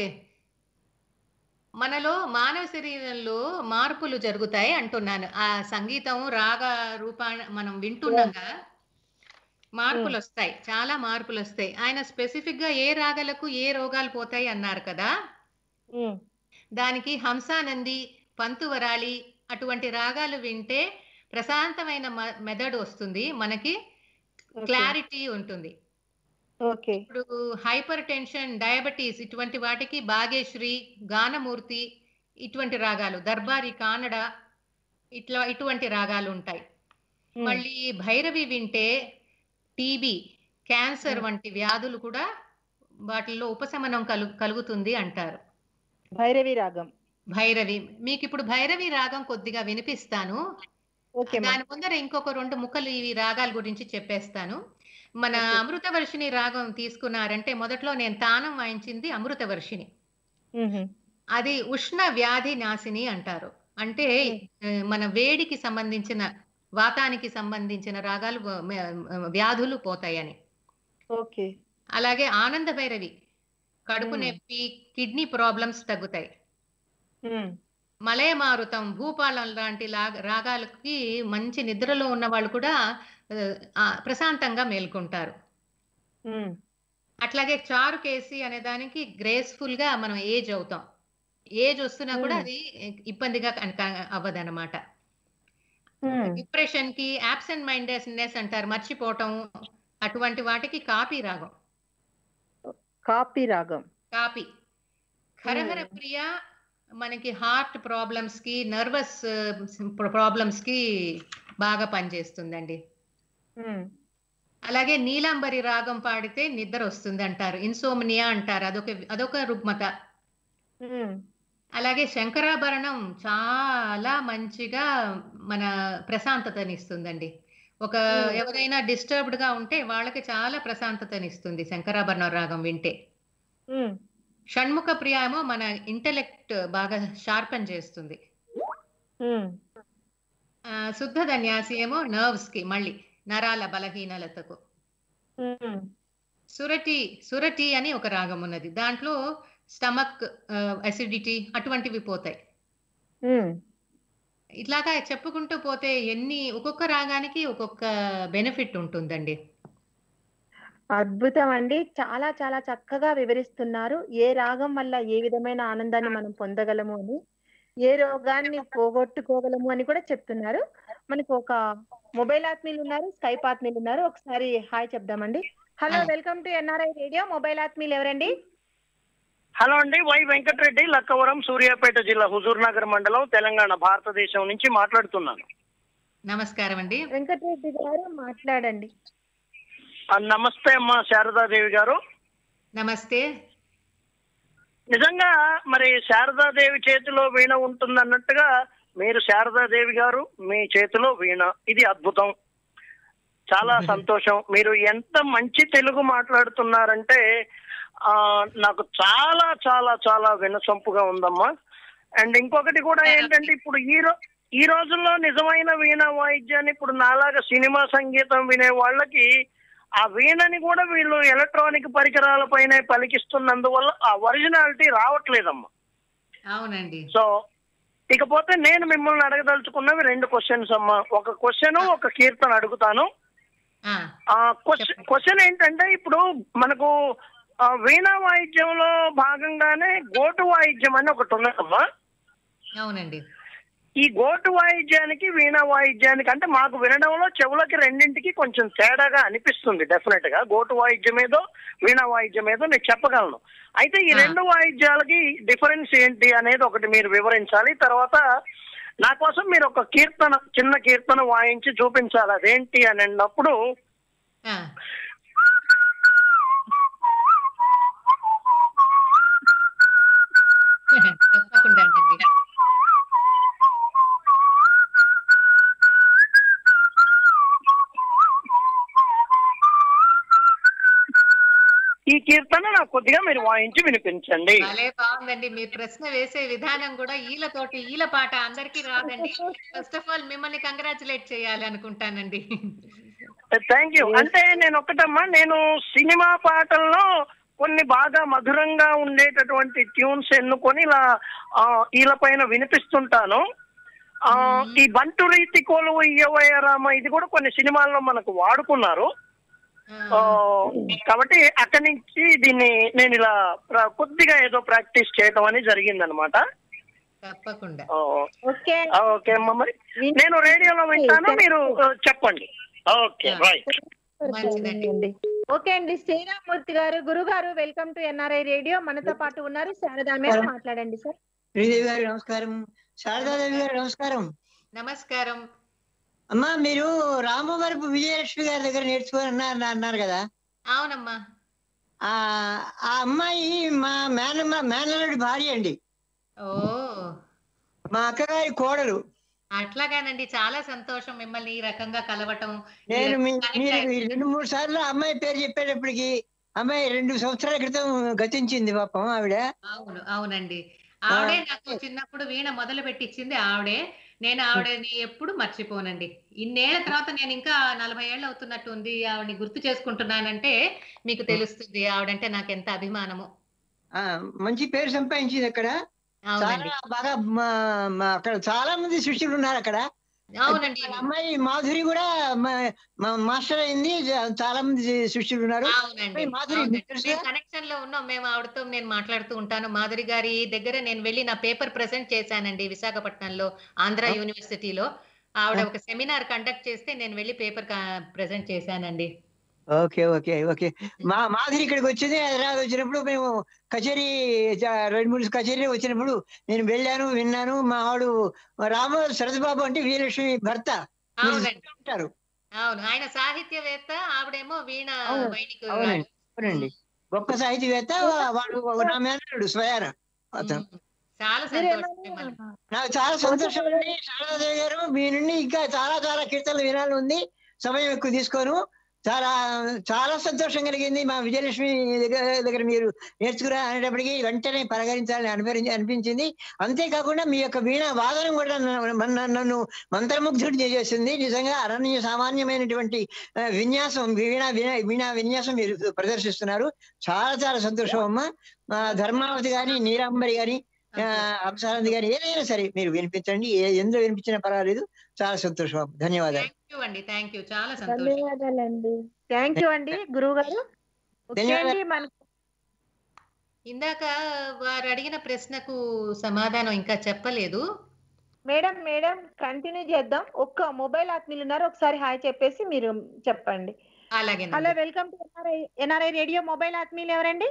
మనలో మానవ శరీరంలో మార్పులు జరుగుతాయి అంటున్నాను ఆ సంగీతం రాగ రూపా మనం వింటున్నాగా మార్పులు వస్తాయి చాలా మార్పులు వస్తాయి ఆయన స్పెసిఫిక్ గా ఏ రాగలకు ఏ రోగాలు పోతాయి అన్నారు కదా ఉమ్, దానికి హంసానంది పంతువరాళి అటువంటి రాగాలు వింటే ప్రశాంతమైన మ- మెదడు వస్తుంది మనకి ఓకే. క్లారిటీ ఉంటుంది ఓకే ఇప్పుడు హైపర్ టెన్షన్ డయాబెటీస్ ఇటువంటి వాటికి భాగ్యశ్రీ గానమూర్తి ఇటువంటి రాగాలు దర్బారి కానడ ఇట్లా ఇటువంటి రాగాలు ఉంటాయి ఉమ్, మళ్ళీ భైరవి వింటే టీబీ క్యాన్సర్ మ్మ్. వంటి వ్యాధులు కూడా వాటిల్లో ఉపశమనం కలు కలుగుతుంది అంటారు భైరవి రాగం భైరవి మీకు ఇప్పుడు భైరవి రాగం కొద్దిగా వినిపిస్తాను ఓకే మా దాని ముందర ఇంకొక రెండు ముక్కలు ఈ రాగాల గురించి చెప్పేస్తాను మన ఓకే. అమృతవర్షిణి రాగం తీసుకున్నారంటే మొదట్లో నేను తానం వాయించింది అమృతవర్షిణి ఉహు, అది ఉష్ణ వ్యాధి నాశిని అంటారు అంటే ఆ, మన వేడికి సంబంధించిన వాతానికి సంబంధించిన రాగాలు వ- మ- వ్యాధులు పోతాయని ఓకే అలాగే ఆనంద భైరవి కడుపు మ్మ్. నొప్పి కిడ్నీ ప్రాబ్లమ్స్ తగ్గుతాయి ఉమ్, మలయ మారుతం భూపాలం లాంటి లా- రాగాలకి మంచి నిద్రలో ఉన్న వాళ్ళు కూడా ఆ, ఆ, ప్రశాంతంగా మేల్కొంటారు ఉమ్, అట్లాగే చారు కేసి అనే దానికి గ్రేస్ఫుల్ గా మనం ఏజ్ అవుతాం ఏజ్ వస్తున్నా కూడా Hmm. అది ఇబ్బందిగా అవ్వదు అనమాట ఉమ్, డిప్రెషన్ కి ఆబ్సెంట్ మైండెడ్నెస్ అంటారు మర్చిపోవటం అటువంటి వాటికి కాపీ రాగం కాపీ రాగం కాపీ హరహర Hmm. ప్రియ మనకి హార్ట్ ప్రాబ్లమ్స్ కి నర్వస్ ప్రాబ్లమ్స్ కి బాగా పనిచేస్తుందండి ఉమ్, అలాగే నీలాంబరి రాగం పాడితే నిద్ర వస్తుంది అంటారు ఇన్సోమినియా అంటారు అదొక అదొక రుగ్మత ఉమ్, అలాగే శంకరాభరణం చాలా మంచిగా మన ప్రశాంతతనిస్తుందండి ఒక Hmm. ఎవరైనా డిస్టర్బ్డ్ గా ఉంటే వాళ్ళకి చాలా ప్రశాంతతనిస్తుంది శంకరాభరణం రాగం వింటే ఉమ్, షణ్ముఖ ప్రియ ఏమో మన ఇంటెలెక్ట్ బాగా షార్పన్ చేస్తుంది ఉమ్, ఆ, శుద్ధ ధన్యాసి ఏమో నర్వ్స్ కి మళ్ళీ నరాల బలహీనలతకు ఉమ్, సురటి సురటి అని ఒక రాగం ఉన్నది దాంట్లో స్టమక్ అసిడిటీ అటువంటివి పోతాయి ఉమ్. ఇట్లాగా చెప్పుకుంటూ పోతే ఎన్ని ఒక్కొక్క రాగానికి ఒక్కొక్క బెనిఫిట్ ఉంటుందండి అద్భుతం అండి చాలా చాలా చక్కగా వివరిస్తున్నారు ఏ రాగం వల్ల ఏ విధమైన ఆనందాన్ని మనం పొందగలము అని ఏ రోగాన్ని పోగొట్టుకోగలము అని కూడా చెప్తున్నారు మనకు ఒక మొబైల్ ఆత్మీయులు ఉన్నారు స్కైప్ ఆత్మీయులు ఉన్నారు ఒకసారి హాయ్ చెప్దామండి hello Hi. Welcome to NRI radio mobile ఆత్మీయులు ఎవరండి హలో అండి వై వెంకటరెడ్డి లక్కవరం సూర్యాపేట జిల్లా హుజూర్ నగర్ మండలం తెలంగాణ భారతదేశం నుంచి మాట్లాడుతున్నాను నమస్కారం అండి వెంకటరెడ్డి గారు మాట్లాడండి ఆ, నమస్తే అమ్మా శారదాదేవి గారు నమస్తే నిజంగా మరి శారదాదేవి చేతిలో వీణ ఉంటుందన్నట్టుగా మీరు శారదాదేవి గారు మీ చేతిలో వీణ ఇది అద్భుతం చాలా సంతోషం మీరు ఎంత మంచి తెలుగు మాట్లాడుతున్నారంటే ఆ నాకు చాలా చాలా చాలా వినసొంపుగా ఉందమ్మా అండ్ ఇంకొకటి కూడా ఏంటంటే ఇప్పుడు ఈ రో ఈ రోజుల్లో నిజమైన వీణ వాయిద్యాన్ని ఇప్పుడు నాలాగా సినిమా సంగీతం వినే వాళ్ళకి ఆ వీణని కూడా వీళ్ళు ఎలక్ట్రానిక్ పరికరాలపైనే పలికిస్తున్నందువల్ల ఆ ఒరిజినాలిటీ రావట్లేదమ్మా అవునండి సో ఇకపోతే నేను మిమ్మల్ని అడగదలుచుకున్నవి రెండు క్వశ్చన్స్ అమ్మా ఒక క్వశ్చన్ ఒక కీర్తన అడుగుతాను ఆ, ఆ క్వశ్చన్ క్వశ్చన్ ఏంటంటే ఇప్పుడు మనకు ఆ, వీణా వాయిద్యంలో భాగంగానే గోటు వాయిద్యం అని ఒకటి ఉన్నదమ్మా అవునండి ఈ గోటు వాయిద్యానికి వీణా వాయిద్యానికి అంటే మాకు వినడంలో చెవులకి రెండింటికి కొంచెం తేడాగా అనిపిస్తుంది డెఫినెట్ గా గోటు వాయిద్యం ఏదో వీణా వాయిద్యం ఏదో నేను చెప్పగలను అయితే ఈ ఆ. రెండు వాయిద్యాలకి డిఫరెన్స్ ఏంటి అనేది ఒకటి మీరు వివరించాలి తర్వాత నా కోసం మీరు ఒక కీర్తన చిన్న కీర్తన వాయించి చూపించాలి అదేంటి అని అన్నప్పుడు ఆ, తప్పకుండా అండి ఈ కీర్తన నాకు కొద్దిగా మీరు వాయించి వినిపించండి భలే బాగుందండి మీ ప్రశ్న వేసే విధానం కూడా ఈలతోటి ఈల పాట అందరికీ రాదండి ఫస్ట్ ఆఫ్ ఆల్ మిమ్మల్ని కంగ్రాచులేట్ చేయాలి అనుకుంటానండి థ్యాంక్ యూ అంటే నేను ఒక్కటమ్మా నేను సినిమా పాటల్లో కొన్ని బాగా మధురంగా ఉండేటటువంటి ట్యూన్స్ ఎన్నుకొని ఇలా ఆ, వీళ్ళ పైన వినిపిస్తుంటాను ఆ, ఈ బంటు రీతి కోలువు ఇయ్యవయ్య రామ ఇది కూడా కొన్ని సినిమాల్లో మనకు వాడుకున్నారు ఆ, కాబట్టి అక్కడి నుంచి దీన్ని నేను ఇలా ప్ర- కొద్దిగా ఏదో ప్రాక్టీస్ చేయడం అనేది జరిగిందనమాట తప్పకుండా ఓకే ఓకే అమ్మా మరి నేను రేడియోలో వింటాను మీరు ఆ, చెప్పండి ఓకే రైట్ మంచిదండి ఓకే అండి శ్రీరామూర్తి గారు గురుగారు వెల్కమ్ టు ఎన్ఆర్ఐ రేడియో మనతో పాటు ఉన్నారు శారదా మీద మాట్లాడండి సార్ శ్రీదేవి గారు నమస్కారం శారదాదేవి గారు నమస్కారం నమస్కారం అమ్మా మీరు రామవరపు విజయలక్ష్మి గారి దగ్గర నేర్చుకొని అన్నారు అన్నారు కదా అవునమ్మా ఆ ఆ అమ్మాయి మా మేనమ్మ మేనల్లుడి భార్య అండి ఓ మా అక్కగారి కోడలు అట్లాగానండి చాలా సంతోషం మిమ్మల్ని ఈ రకంగా కలవటం ఈ నేను రకంగా మీ- connect మీరు అయ్యి- ఈ రెండు మూడు సార్లు ఆ అమ్మాయి పేరు చెప్పేటప్పటికి అమ్మాయి రెండు సంవత్సరాల క్రితం గతించింది పాపం ఆవిడ అవును అవునండి ఆవిడే నాకు చిన్నప్పుడు వీణ మొదలు పెట్టించింది ఆవిడే నేను ఆవిడని ఎప్పుడు మర్చిపోనండి ఇన్నేళ్ల తర్వాత నేను ఇంకా నలభై ఏళ్ళు అవుతున్నట్టు ఉంది ఆవిడని గుర్తు చేసుకుంటున్నానంటే మీకు తెలుస్తుంది ఆవిడంటే నాకు ఎంత అభిమానము ఆ మంచి పేరు సంపాదించింది అక్కడ చాలా అవునండి బాగా మా- మా అక్కడ చాలా మంది శిష్యులు ఉన్నారు అక్కడ అవునండి వాళ్ళ అమ్మాయి మాధురి కూడా మా- మా- మాస్టర్ అయింది జ- చాలా మంది శిష్యులు ఉన్నారు అవునండి అమ్మాయి మాధురి అవునండి. మీకు తెలుసా? మేము కనెక్షన్ లో ఉన్నాం మేము ఆవిడతో నేను మాట్లాడుతూ ఉంటాను మాధురి గారి దగ్గర నేను వెళ్ళి నా పేపర్ ప్రెజెంట్ చేశానండి విశాఖపట్నంలో ఆంధ్ర యూనివర్సిటీలో ఆవిడ ఒక సెమినార్ కండక్ట్ చేస్తే నేను వెళ్ళి పేపర్ ప్రెజెంట్ చేశానండి ఓకే ఓకే ఓకే మా మాధురి ఇక్కడికి వచ్చింది హైదరాబాద్ వచ్చినప్పుడు మేము కచేరీ జ- రెండు మూడు కచేరీ వచ్చినప్పుడు నేను వెళ్ళాను విన్నాను మా వాడు రామ శరత్బాబు అంటే వీరలక్ష్మి భర్త మీరు అవునండి ఉంటారు అవును ఆయన సాహిత్యవేత్త ఆవిడేమో వీణ అవును, వైణికురాలు అవునండి అవునండి గొప్ప సాహితీవేత్త వా- వాడు నా మేనల్లుడు స్వయాన అతను చాలా సంతోషం మిమ్మల్ని నాకు చాలా సంతోషం అండి శారదాదేవి గారు మీ నుండి ఇంకా చాలా చాలా కీర్తనలు వినాలని ఉంది సమయం ఎక్కువ తీసుకోను చాలా చాలా సంతోషం కలిగింది మా విజయలక్ష్మి దగ్గర దగ్గర మీరు నేర్చుకురా అనేటప్పటికీ వెంటనే పలకరించాలని అనిపించి అనిపించింది అంతేకాకుండా మీ యొక్క వీణ వాదనం కూడా నన్ను- నన్ను- నన్ను మంత్రముగ్ధుడు చేసేసింది నిజంగా అనన్య సామాన్యమైనటువంటి ఆ, విన్యాసం వీణ వీణ వీణ విన్యాసం మీరు ప్రదర్శిస్తున్నారు చాలా చాలా సంతోషం అమ్మ మా ధర్మావతి గాని నీరాంబరి గాని ఆ, అంశానంది గాని ఏదైనా సరే మీరు వినిపించండి ఏ- ఎందులో వినిపించినా పర్వాలేదు చాలా సంతోషం అమ్మ. ధన్యవాదాలు థ్యాంక్ యూ అండి థ్యాంక్ యూ చాలా సంతోషం ధన్యవాదాలండి థ్యాంక్ యూ అండి గురువు గారు ఓకే ధన్యవాదాలు. అండి మన ఇందాక వారు అడిగిన ప్రశ్నకు సమాధానం ఇంకా చెప్పలేదు మేడం మేడం కంటిన్యూ చేద్దాం ఒక్క మొబైల్ ఆత్మీయులు ఉన్నారు ఒకసారి హాయ్ చెప్పేసి మీరు చెప్పండి అలాగే hello welcome to NRI NRI radio mobile ఆత్మీయులు ఎవరండి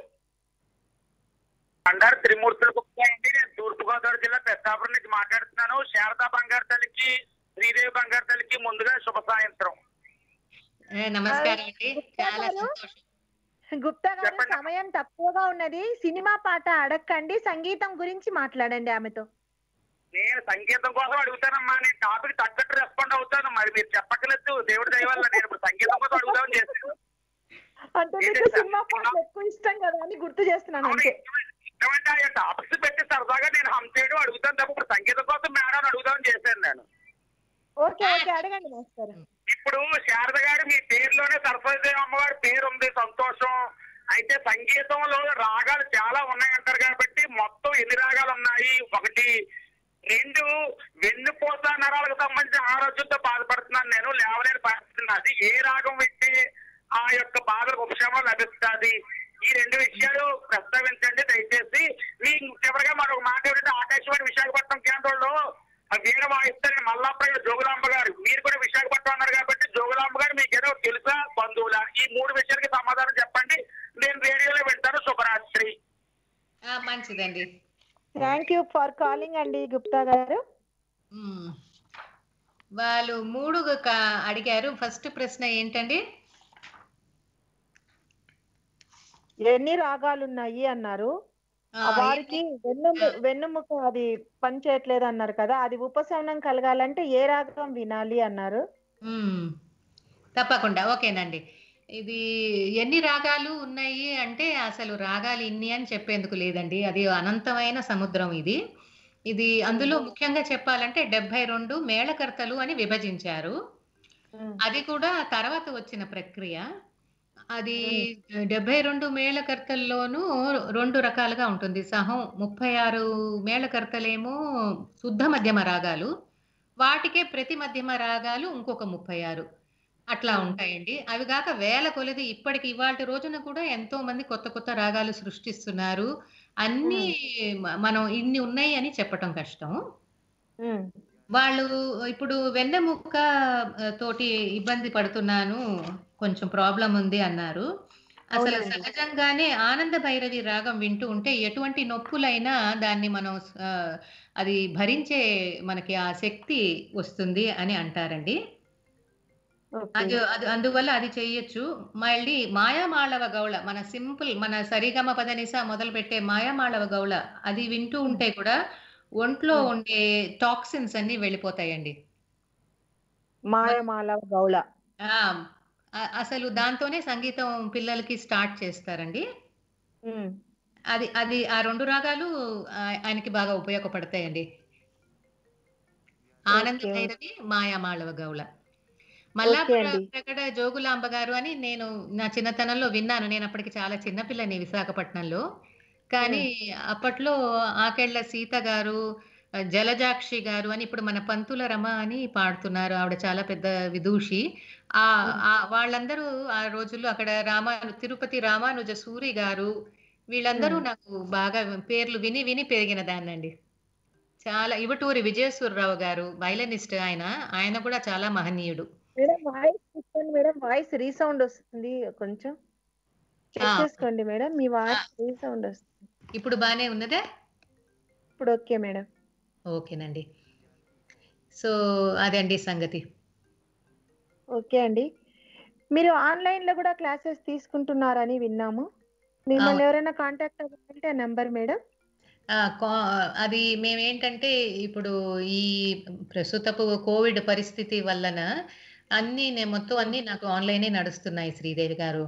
బండారు త్రిమూర్తుల గుప్తా అండి నేను తూర్పుగోదావరి జిల్లా పెద్దాపురం నుంచి మాట్లాడుతున్నాను శారదా బంగారు తల్లికి శ్రీదేవి బంగారు తల్లికి ముందుగా శుభ సాయంత్రం నమస్కారం అండి చాలా గారు? సంతోషం గుప్తా గారు సమయం తక్కువగా ఉన్నది సినిమా పాట అడగండి సంగీతం గురించి మాట్లాడండి ఆమెతో నేను సంగీతం కోసం అడుగుతానమ్మా నేను టాపిక్ తగ్గట్టు రెస్పాండ్ అవుతాను మరి మీరు చెప్పక్కలేదు దేవుడి దయ వల్ల నేను ఇప్పుడు సంగీతం కోసం అడుగుదామని చేశాను అంటే మీకు సినిమా పాటలు ఎక్కువ ఇష్టం కదా అని గుర్తు చేస్తున్నాను అంతే ఇష్టమంటే ఆ టాపిక్స్ పెట్టి సరదాగా నేను హమ్ చేయడం అడుగుతాను తప్ప ఇప్పుడు సంగీతం కోసం మేడం అడుగుదామని చేశాను నేను ఓకే ఓకే అడగండి మాస్టర్ ఇప్పుడు శారద గారు మీ పేరులోనే సరస్వతిదేవి అమ్మవారి పేరు ఉంది సంతోషం అయితే సంగీతంలో రాగాలు చాలా ఉన్నాయంటారు కాబట్టి మొత్తం ఎన్ని రాగాలు ఉన్నాయి ఒకటి రెండు వెన్నుపూస నరాలకు సంబంధించిన ఆరోగ్యంతో బాధపడుతున్నాను నేను లేవలేని పరిస్థితి నాది ఏ రాగం వింటే ఆ యొక్క బాధలకు ఉపశమనం లభిస్తుంది ఈ రెండు విషయాలు ప్రస్తావించండి దయచేసి మీ చివరిగా మరొక మాట ఏమిటంటే ఆకాశవాణి విశాఖపట్నం కేంద్రంలో ఆ వీణ వాయిస్తారు మల్లాప్రగడ జోగులాంబ గారు మీరు కూడా విశాఖపట్నం అన్నారు కాబట్టి జోగులాంబ గారు మీకు ఏదో తెలుసా బంధువుల ఈ మూడు విషయాలకి సమాధానం చెప్పండి నేను రేడియోలో వింటాను శుభరాత్రి ఆ, మంచిదండి థ్యాంక్ యూ ఫర్ కాలింగ్ అండి గుప్తా గారు మ్మ్. వాళ్ళు మూడు క- అడిగారు ఫస్ట్ ప్రశ్న ఏంటండి ఎన్ని రాగాలు ఉన్నాయి అన్నారు ఆ, వారికి వెన్నుము వెన్నుముక అది పని చేయట్లేదు అన్నారు కదా అది ఉపశమనం కలగాలంటే ఏ రాగం వినాలి అన్నారు మ్మ్. తప్పకుండా ఓకేనండి ఇది ఎన్ని రాగాలు ఉన్నాయి అంటే అసలు రాగాలు ఇన్ని అని చెప్పేందుకు లేదండి అది అనంతమైన సముద్రం ఇది ఇది అందులో ముఖ్యంగా చెప్పాలంటే డెబ్బై రెండు మేళకర్తలు అని విభజించారు అది కూడా తర్వాత వచ్చిన ప్రక్రియ అది డెబ్బై రెండు మేళకర్తల్లోనూ రెండు రకాలుగా ఉంటుంది సహం ముప్పై ఆరు మేళకర్తలేమో శుద్ధ మధ్యమ రాగాలు వాటికే ప్రతి మధ్యమ రాగాలు ఇంకొక ముప్పై ఆరు అట్లా ఉంటాయండి అవి కాక వేల కొలది ఇప్పటికి ఇవాళ రోజున కూడా ఎంతో మంది కొత్త కొత్త రాగాలు సృష్టిస్తున్నారు అన్ని మ- మనం ఇన్ని ఉన్నాయి అని చెప్పటం కష్టం వాళ్ళు ఇప్పుడు వెన్నెముక్క ఆ, తోటి ఇబ్బంది పడుతున్నాను కొంచెం ప్రాబ్లం ఉంది అన్నారు అసలు అవునండి. సహజంగానే ఆనంద భైరవి రాగం వింటూ ఉంటే ఎటువంటి నొప్పులైనా దాన్ని మనం ఆ, అది భరించే మనకి ఆ శక్తి వస్తుంది అని అంటారండి అది అది అందువల్ల అది చెయ్యొచ్చు మళ్ళీ మాయామాళవ గౌళ మన సింపుల్ మన సరిగమ పదనిస మొదలు పెట్టే మాయామాళవ గౌళ అది వింటూ ఉంటే కూడా ఒంట్లో ఉండే టాక్సిన్స్ అన్ని వెళ్ళిపోతాయండి మాయమాల గౌళ ఆ, అ- అసలు దాంతోనే సంగీతం పిల్లలకి స్టార్ట్ చేస్తారండి అది అది ఆ రెండు రాగాలు ఆ- ఆయనకి బాగా ఉపయోగపడతాయండి ఆనంద ఓకే. భైరవి మాయామాళవ గౌళ ఓకే మల్లాపుర అండి. ప్రకట జోగులాంబ గారు అని నేను నా చిన్నతనంలో విన్నాను నేను అప్పటికి చాలా చిన్నపిల్లని విశాఖపట్నంలో కానీ అప్పట్లో ఆకెళ్ల సీత గారు ఆ, జలజాక్షి గారు అని ఇప్పుడు మన పంతుల రమ అని పాడుతున్నారు ఆవిడ చాలా పెద్ద విదూషి ఆ ఆ వాళ్ళందరూ ఆ రోజుల్లో అక్కడ రామాను తిరుపతి రామానుజ సూరి గారు వీళ్ళందరూ నాకు బాగా పేర్లు విని విని పెరిగిన దాన్నండి చాలా ఇవటూరి విజయేశ్వరరావు గారు వైలనిస్ట్ ఆయన ఆయన కూడా చాలా మహనీయుడు మేడం వాయిస్ చూసుకోండి మేడం వాయిస్ రీసౌండ్ వస్తుంది కొంచెం చెక్ ఆ. చేసుకోండి మేడం మీ వాయిస్ రీసౌండ్ వస్తుంది ఇప్పుడు బానే ఉన్నదే ఇప్పుడు ఓకే మేడం ఓకేనండి సో అదండి సంగతి ఓకే అండి మీరు ఆన్లైన్ లో కూడా క్లాసెస్ తీసుకుంటున్నారని విన్నాము మిమ్మల్ని అవును. ఎవరైనా కాంటాక్ట్ అవ్వాలంటే నెంబర్ మేడం ఆ, కా- అది మేమేంటంటే ఇప్పుడు ఈ ప్రస్తుతపు కోవిడ్ పరిస్థితి వలన అన్ని నేను మొత్తం అన్ని నాకు ఆన్లైనే నడుస్తున్నాయి శ్రీదేవి గారు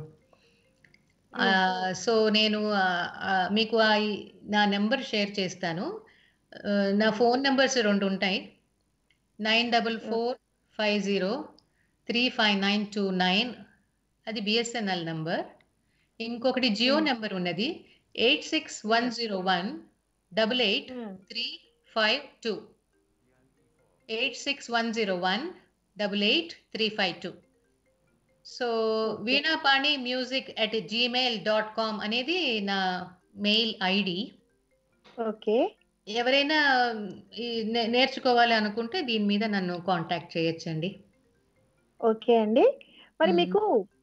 ఆ, సో నేను ఆ, ఆ, మీకు ఆ ఈ- నా నెంబర్ షేర్ చేస్తాను ఆ, నా ఫోన్ నెంబర్స్ రెండు ఉంటాయి nine double four five zero three five nine two nine అది బిఎస్ఎన్ఎల్ నెంబర్ ఇంకొకటి జియో నెంబర్ ఉన్నది eight six one zero one double eight three five two eight six one zero one double eight three five two so Veenapani music at Gmail dot com అనేది నా మెయిల్ ఐడి ఓకే ఎవరైనా ఈ నే- నేర్చుకోవాలి అనుకుంటే దీని మీద నన్ను కాంటాక్ట్ చేయొచ్చండి ఓకే అండి మరి మీకు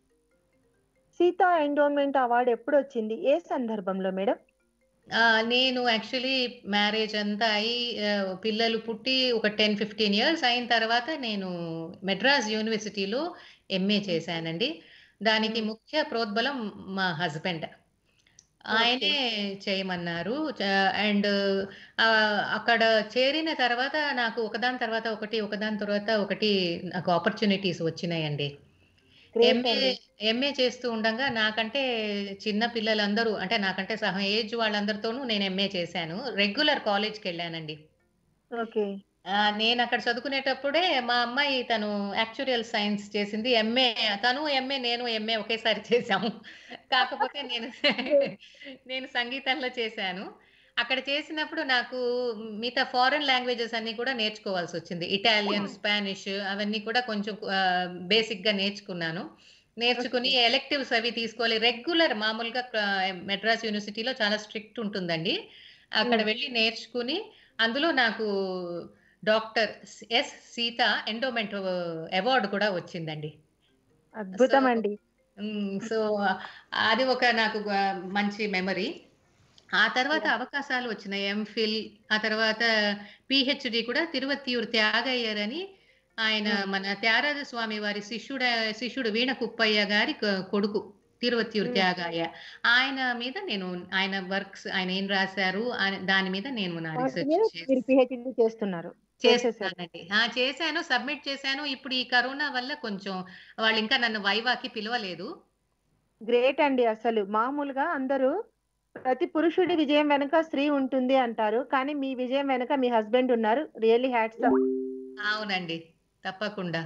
సీతా ఎండోన్మెంట్ అవార్డు ఎప్పుడు వచ్చింది ఏ సందర్భంలో మేడం ఆ, నేను యాక్చువల్లీ మ్యారేజ్ అంతా అయి ఆ, పిల్లలు పుట్టి ఒక టెన్ ఫిఫ్టీన్ ఇయర్స్ అయిన తర్వాత నేను మెడ్రాస్ యూనివర్సిటీలో ఎంఏ చేశానండి దానికి ముఖ్య ప్రోద్బలం మా హస్బెండ్ ఆయనే చేయమన్నారు అండ్ అక్కడ చేరిన తర్వాత నాకు ఒకదాని తర్వాత ఒకటి ఒకదాని తర్వాత ఒకటి నాకు ఆపర్చునిటీస్ వచ్చినాయండి Great ఎంఏ అండి. ఎంఏ చేస్తూ ఉండగా నాకంటే చిన్న పిల్లలందరూ అంటే నాకంటే సహా ఏజ్ వాళ్ళందరితోనూ నేను ఎంఏ చేశాను రెగ్యులర్ కాలేజ్కి వెళ్ళానండి ఓకే ఆ, నేను అక్కడ చదువుకునేటప్పుడే మా అమ్మాయి తను యాక్చురియల్ సైన్స్ చేసింది ఎంఏ తను ఎంఏ నేను ఎంఏ ఒకేసారి చేశాము కాకపోతే నేను నేను సంగీతంలో చేశాను అక్కడ చేసినప్పుడు నాకు మిగతా ఫారెన్ లాంగ్వేజెస్ అన్ని కూడా నేర్చుకోవాల్సి వచ్చింది ఇటాలియన్ స్పానిష్ అవన్నీ కూడా కొంచెం బేసిక్ గా నేర్చుకున్నాను నేర్చుకుని ఎలెక్టివ్స్ అవి తీసుకోవాలి రెగ్యులర్ మామూలుగా ఆ, మెడ్రాస్ యూనివర్సిటీలో చాలా స్ట్రిక్ట్ ఉంటుందండి అక్కడ వెళ్ళి నేర్చుకుని అందులో నాకు doctor S Seetha endowment award కూడా వచ్చిందండి అద్భుతం అండి సో అది ఒక నాకు ఆ, మంచి మెమరీ ఆ తర్వాత అవకాశాలు వచ్చినాయి ఎంఫిల్ ఆ తర్వాత పిహెచ్డి కూడా తిరువత్తియూరు త్యాగయ్యర్ అని ఆయన మన త్యాగరాజ స్వామి వారి శిష్యుడ శిష్యుడు వీణ కుప్పయ్య గారి కొ- కొడుకు తిరువత్తియూరు Hmm. త్యాగయ్య ఆయన మీద నేను ఆయన వర్క్స్ ఆయన ఏం రాశారు ఆయన- దాని మీద నేను నా వాటి రీసెర్చ్ మీద చేసి మీరు పిహెచ్డి చేస్తున్నారు చేసేసారు చేస్తున్నానండి ఆ, చేశాను సబ్మిట్ చేశాను ఇప్పుడు ఈ కరోనా వల్ల కొంచెం వాళ్ళు ఇంకా నన్ను వైవాకి పిలవలేదు గ్రేట్ అండి అసలు మామూలుగా అందరూ ప్రతి పురుషుడి విజయం వెనుక స్త్రీ ఉంటుంది అంటారు కానీ మీ విజయం వెనుక మీ హస్బెండ్ ఉన్నారు రియల్లీ హ్యాట్స్ అవునండి తప్పకుండా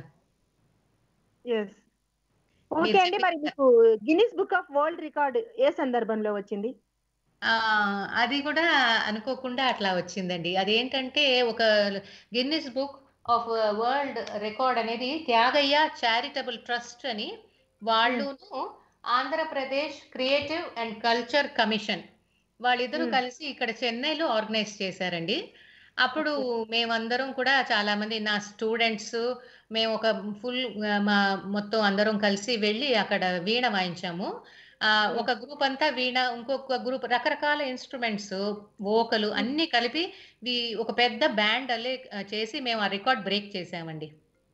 ఎస్ ఓకే అండి మరి మీకు Guinness book of world record ఏ సందర్భంలో వచ్చింది ఆ, అది కూడా అనుకోకుండా అట్లా వచ్చిందండి అదేంటంటే ఒక Guinness book of world record అనేది త్యాగయ్య చారిటబుల్ ట్రస్ట్ అని వాళ్ళును Andhra Pradesh creative and culture commission వాళ్ళిద్దరూ Hmm. కలిసి ఇక్కడ చెన్నైలో ఆర్గనైజ్ చేశారండి అప్పుడు మేమందరం కూడా చాలా మంది నా స్టూడెంట్స్ మేము ఒక ఫుల్ మా మొత్తం అందరం కలిసి వెళ్ళి అక్కడ వీణ వాయించాము ఆ, ఒక గ్రూప్ అంతా వీణ ఇంకొక గ్రూప్ రకరకాల ఇన్స్ట్రుమెంట్స్ వోకలు అన్ని కలిపి వి- ఒక పెద్ద బ్యాండ్ అల్లే ఆ, చేసి మేము ఆ రికార్డ్ బ్రేక్ చేసామండి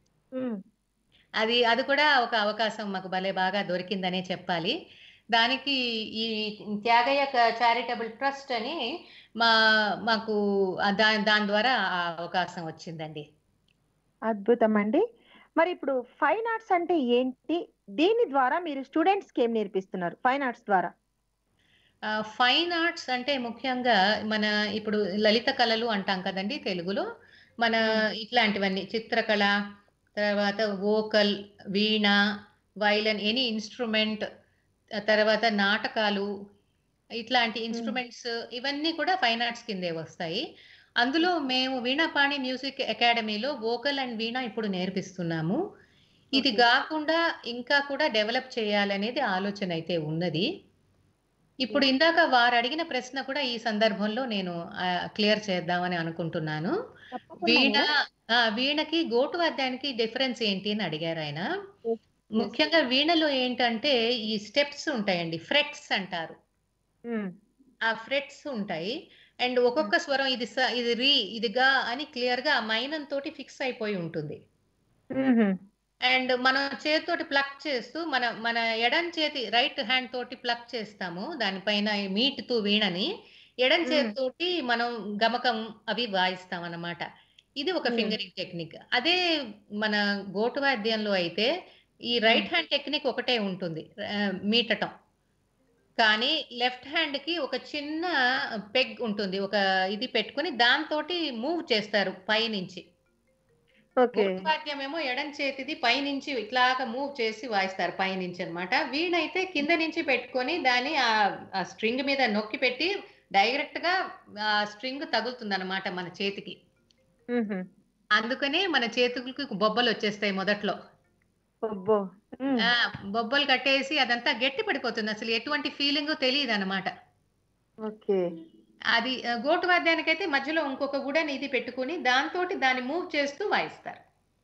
అది అది కూడా ఒక అవకాశం మాకు భలే బాగా దొరికిందనే చెప్పాలి దానికి ఈ త్యాగయ్య చారిటబుల్ ట్రస్ట్ అని మా మాకు ఆ దా- దాని ద్వారా ఆ అవకాశం వచ్చిందండి అద్భుతం అండి మరి ఇప్పుడు ఫైన్ ఆర్ట్స్ అంటే ఏంటి దీని ద్వారా మీరు స్టూడెంట్స్ కి ఏం నేర్పిస్తున్నారు ఫైన్ ఆర్ట్స్ ద్వారా ఫైన్ ఆర్ట్స్ అంటే ముఖ్యంగా మన ఇప్పుడు లలిత కళలు అంటాం కదండి తెలుగులో మన ఇట్లాంటివన్నీ చిత్రకళ తర్వాత vocal veena violin any instrument తర్వాత నాటకాలు ఇట్లాంటి ఇన్స్ట్రుమెంట్స్ ఇవన్నీ కూడా ఫైన్ ఆర్ట్స్ కిందే వస్తాయి అందులో మేము వీణాపాణి మ్యూజిక్ అకాడమీలో వోకల్ అండ్ వీణా ఇప్పుడు నేర్పిస్తున్నాము ఇది కాకుండా ఇంకా కూడా డెవలప్ చేయాలనేది ఆలోచన అయితే ఉన్నది ఇప్పుడు ఇందాక వారు అడిగిన ప్రశ్న కూడా ఈ సందర్భంలో నేను క్లియర్ చేద్దామని అనుకుంటున్నాను వీణ ఆ, వీణకి గోటు వాద్యానికి డిఫరెన్స్ ఏంటి అని అడిగారు ఆయన ముఖ్యంగా వీణలో ఏంటంటే ఈ స్టెప్స్ ఉంటాయండి ఫ్రెట్స్ అంటారు ఆ ఫ్రెట్స్ ఉంటాయి అండ్ ఒక్కొక్క స్వరం ఇది స ఇది రీ ఇది గా అని క్లియర్ గా మైనం తోటి ఫిక్స్ అయిపోయి ఉంటుంది అండ్ మనం చేతితోటి ప్లక్ చేస్తూ మన మన ఎడం చేతి రైట్ హ్యాండ్ తోటి ప్లక్ చేస్తాము దానిపైన మీటుతూ వీణని ఎడం చేతితోటి మనం గమకం అవి వాయిస్తాం అన్నమాట ఇది ఒక మ్మ్. ఫింగరింగ్ టెక్నిక్ అదే మన గోటు వాద్యంలో అయితే ఈ రైట్ హ్యాండ్ టెక్నిక్ ఒకటే ఉంటుంది ఆ, మీటటం కానీ లెఫ్ట్ హ్యాండ్ కి ఒక చిన్న పెగ్ ఉంటుంది ఒక ఇది పెట్టుకొని దాంతోటి మూవ్ చేస్తారు పైనుంచి ఓకే వాద్యం ఏమో ఎడం చేతిది పైనుంచి ఇట్లాగా మూవ్ చేసి వాయిస్తారు పైనుంచి అన్నమాట వీణైతే కింద నుంచి పెట్టుకొని దాన్ని ఆ ఆ స్ట్రింగ్ మీద నొక్కి పెట్టి డైరెక్ట్ గా ఆ స్ట్రింగ్ తగులుతుంది అనమాట మన చేతికి అందుకనే మన చేతులకు బొబ్బలు వచ్చేస్తాయి మొదట్లో అబ్బో ఉమ్. ఆ, బొబ్బలు కట్టేసి అదంతా గట్టి పడిపోతుంది అసలు ఎటువంటి ఫీలింగ్ తెలియదు అనమాట ఓకే అది ఆ, గోటు వాద్యానికైతే మధ్యలో ఇంకొక గుడని ఇది పెట్టుకుని దాంతో దాన్ని మూవ్ చేస్తూ వాయిస్తారు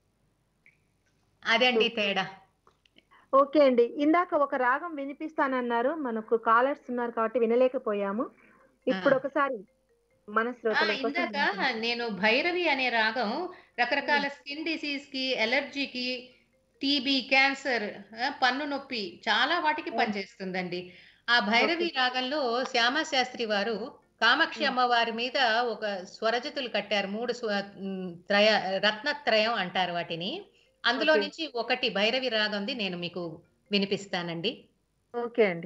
అదండి తేడా ఓకే అండి ఇందాక ఒక రాగం వినిపిస్తానన్నారు మనకు కాలర్స్ ఉన్నారు కాబట్టి వినలేకపోయాము ఇప్పుడు ఒకసారి మన ఆ, శ్రోతల కోసం ఇందాక నేను భైరవి అనే రాగం రకరకాల స్కిన్ డిసీజ్ కి ఎలర్జీకి టీబీ క్యాన్సర్ ఆ, పన్ను నొప్పి చాలా వాటికి పనిచేస్తుందండి ఆ భైరవి రాగంలో శ్యామ శాస్త్రి వారు కామాక్షి అమ్మవారి మీద ఒక స్వరజతులు కట్టారు మూడు స్వ ఉమ్, త్రయ రత్నత్రయం అంటారు వాటిని అందులో ఓకే. నుంచి ఒకటి భైరవి రాగంది నేను మీకు వినిపిస్తానండి ఓకే అండి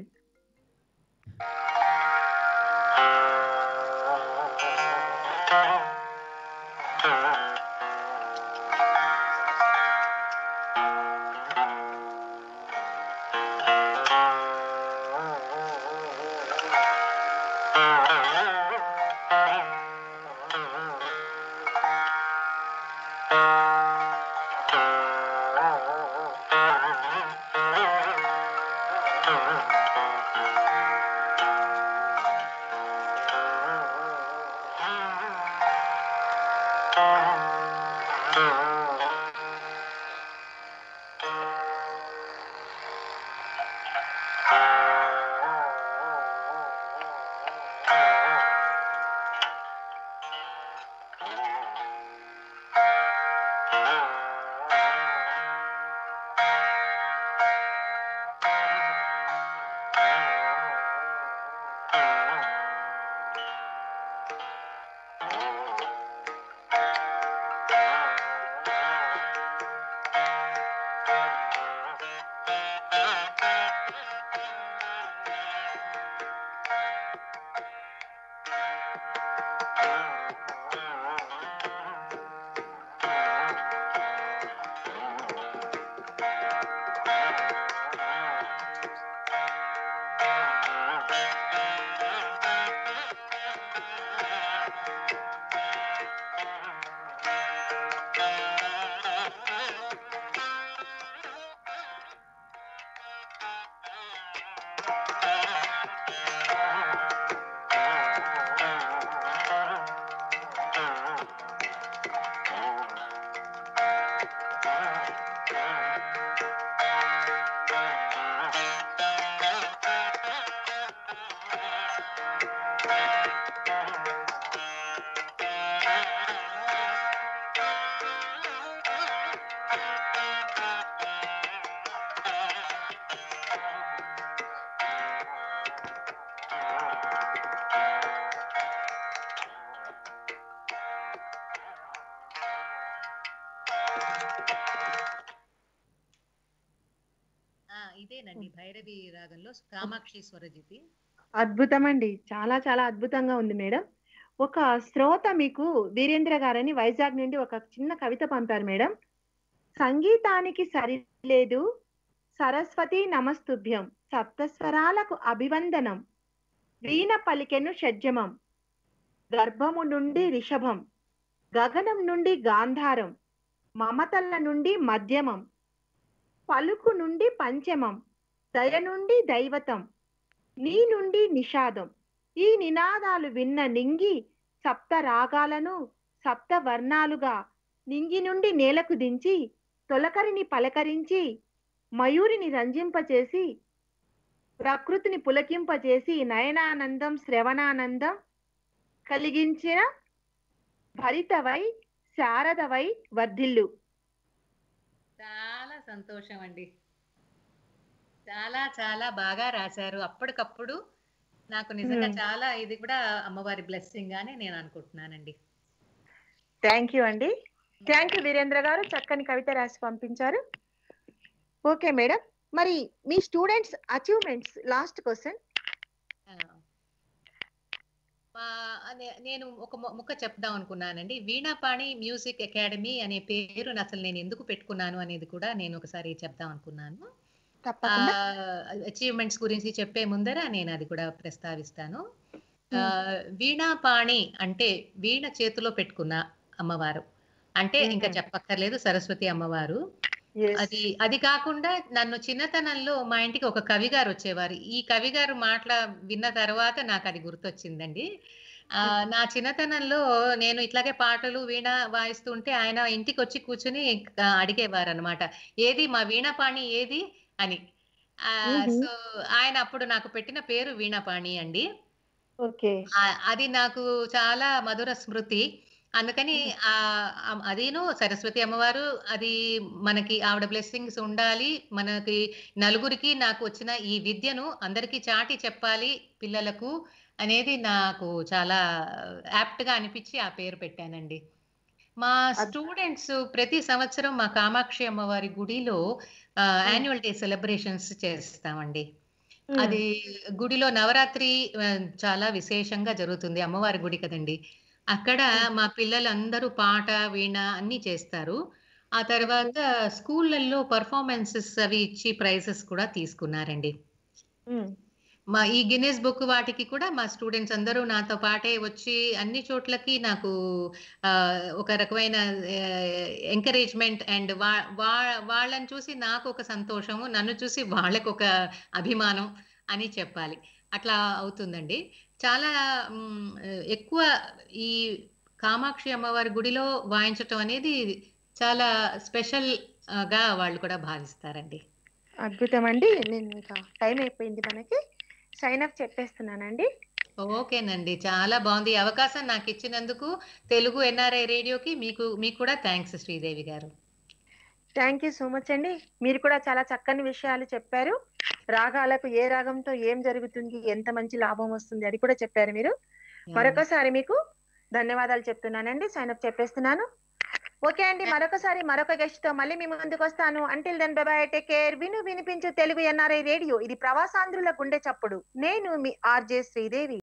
ఆ, ఇదేనండి భైరవి రాగంలో కామాక్షి స్వరజితి అద్భుతం అండి చాలా చాలా అద్భుతంగా ఉంది మేడం ఒక శ్రోత మీకు వీరేంద్ర గారని వైజాగ్ నుండి ఒక చిన్న కవిత పంపారు మేడం సంగీతానికి సరి లేదు సరస్వతి నమస్తుభ్యం సప్తస్వరాలకు అభివందనం వీణ పలికెను షడ్జమం గర్భము నుండి రిషభం గగనం నుండి గాంధారం మమతల నుండి మధ్యమం పలుకు నుండి పంచమం దయ నుండి దైవతం నీ నుండి నిషాదం ఈ నినాదాలు విన్న నింగి సప్త రాగాలను సప్త వర్ణాలుగా నింగి నుండి నేలకు దించి తొలకరిని పలకరించి మయూరిని రంజింపచేసి ప్రకృతిని పులకింపచేసి నయనానందం శ్రవణానందం కలిగించిన భరితవై శారదవై వర్ధిల్లు చాలా సంతోషం అండి చాలా చాలా బాగా రాశారు అప్పటికప్పుడు నాకు నిజంగా Hmm. చాలా ఇది కూడా అమ్మవారి బ్లెస్సింగ్ గానే నేను అనుకుంటున్నానండి థ్యాంక్ యూ అండి థ్యాంక్ యూ వీరేంద్ర గారు చక్కని కవిత రాసి పంపించారు ఓకే మేడం మరి మీ స్టూడెంట్స్ అచీవ్మెంట్స్ లాస్ట్ క్వశ్చన్ ఆ. మా- నే- నేను ఒక ము- ముక్క చెప్దాం అనుకున్నానండి వీణాపాణి మ్యూజిక్ అకాడమీ అనే పేరు అసలు నేను ఎందుకు పెట్టుకున్నాను అనేది కూడా నేను ఒకసారి చెప్దాం అనుకున్నాను తప్పకుండా అచీవ్మెంట్స్ గురించి చెప్పే ముందర నేను అది కూడా ప్రస్తావిస్తాను ఆ, వీణాపాణి అంటే వీణ చేతిలో పెట్టుకున్న అమ్మవారు అంటే ఇంకా Mhm. చెప్పక్కర్లేదు సరస్వతి అమ్మవారు అది అది కాకుండా నన్ను చిన్నతనంలో మా ఇంటికి ఒక కవి గారు వచ్చేవారు ఈ కవి గారు మాటల విన్న తర్వాత నాకు అది గుర్తొచ్చిందండి ఆ, నా చిన్నతనంలో నేను ఇట్లాగే పాటలు వీణ వాయిస్తుంటే ఆయన ఇంటికి వచ్చి కూర్చుని ఆ, అడిగేవారు అనమాట ఏది మా వీణాపాణి ఏది అని ఆ, మ్మ్. సో ఆయన అప్పుడు నాకు పెట్టిన పేరు వీణాపాణి అండి ఓకే ఆ- అది నాకు చాలా మధుర స్మృతి అందుకని ఆ ఆ- అదేను సరస్వతి అమ్మవారు అది మనకి ఆవిడ బ్లెస్సింగ్స్ ఉండాలి మనకి నలుగురికి నాకు వచ్చిన ఈ విద్యను అందరికీ చాటి చెప్పాలి పిల్లలకు అనేది నాకు చాలా యాప్ట్ గా అనిపించి ఆ పేరు పెట్టానండి మా స్టూడెంట్స్ ప్రతి సంవత్సరం మా కామాక్షి అమ్మవారి గుడిలో యాన్యువల్ డే సెలబ్రేషన్స్ చేస్తామండి అది గుడిలో నవరాత్రి ఆ, చాలా విశేషంగా జరుగుతుంది అమ్మవారి గుడి కదండి అక్కడ మా పిల్లలందరూ పాట వీణ అన్ని చేస్తారు ఆ తర్వాత స్కూళ్ళల్లో పర్ఫార్మెన్సెస్ అవి ఇచ్చి ప్రైజెస్ కూడా తీసుకున్నారండి మా ఈ గిన్నెస్ బుక్ వాటికి కూడా మా స్టూడెంట్స్ అందరూ నాతో పాటే వచ్చి అన్ని చోట్లకి నాకు ఆ, ఒక రకమైన ఎంకరేజ్మెంట్ అండ్ వా వా- వాళ్ళని చూసి నాకు ఒక సంతోషము నన్ను చూసి వాళ్ళకు ఒక అభిమానం అని చెప్పాలి అట్లా అవుతుందండి చాలా మ్, ఎక్కువ ఈ కామాక్షి అమ్మవారి గుడిలో వాయించటం అనేది చాలా స్పెషల్ గా వాళ్ళు కూడా భావిస్తారండి అద్భుతం అండి నేను ఇంకా టైం అయిపోయింది మనకి సైన్ అప్ చెప్పేస్తున్నానండి ఓకేనండి చాలా బాగుంది ఈ అవకాశం నాకు ఇచ్చినందుకు తెలుగు ఎన్ఆర్ఐ రేడియోకి మీకు మీకు కూడా థ్యాంక్స్ శ్రీదేవి గారు థ్యాంక్ యూ సో మచ్ అండి మీరు కూడా చాలా చక్కని విషయాలు చెప్పారు రాగాలకు ఏ రాగంతో ఏం జరుగుతుంది ఎంత మంచి లాభం వస్తుంది అది కూడా చెప్పారు మీరు మరొకసారి మీకు ధన్యవాదాలు చెప్తున్నానండి సైన్ అప్ చెప్పేస్తున్నాను ఓకే అండి మరొకసారి మరొక గెస్ట్ తో మళ్ళీ మీ ముందుకు వస్తాను until then bye take care విను వినిపించు తెలుగు ఎన్ఆర్ఐ రేడియో ఇది ప్రవాసాంధ్రుల గుండె చప్పుడు నేను మీ ఆర్జే శ్రీదేవి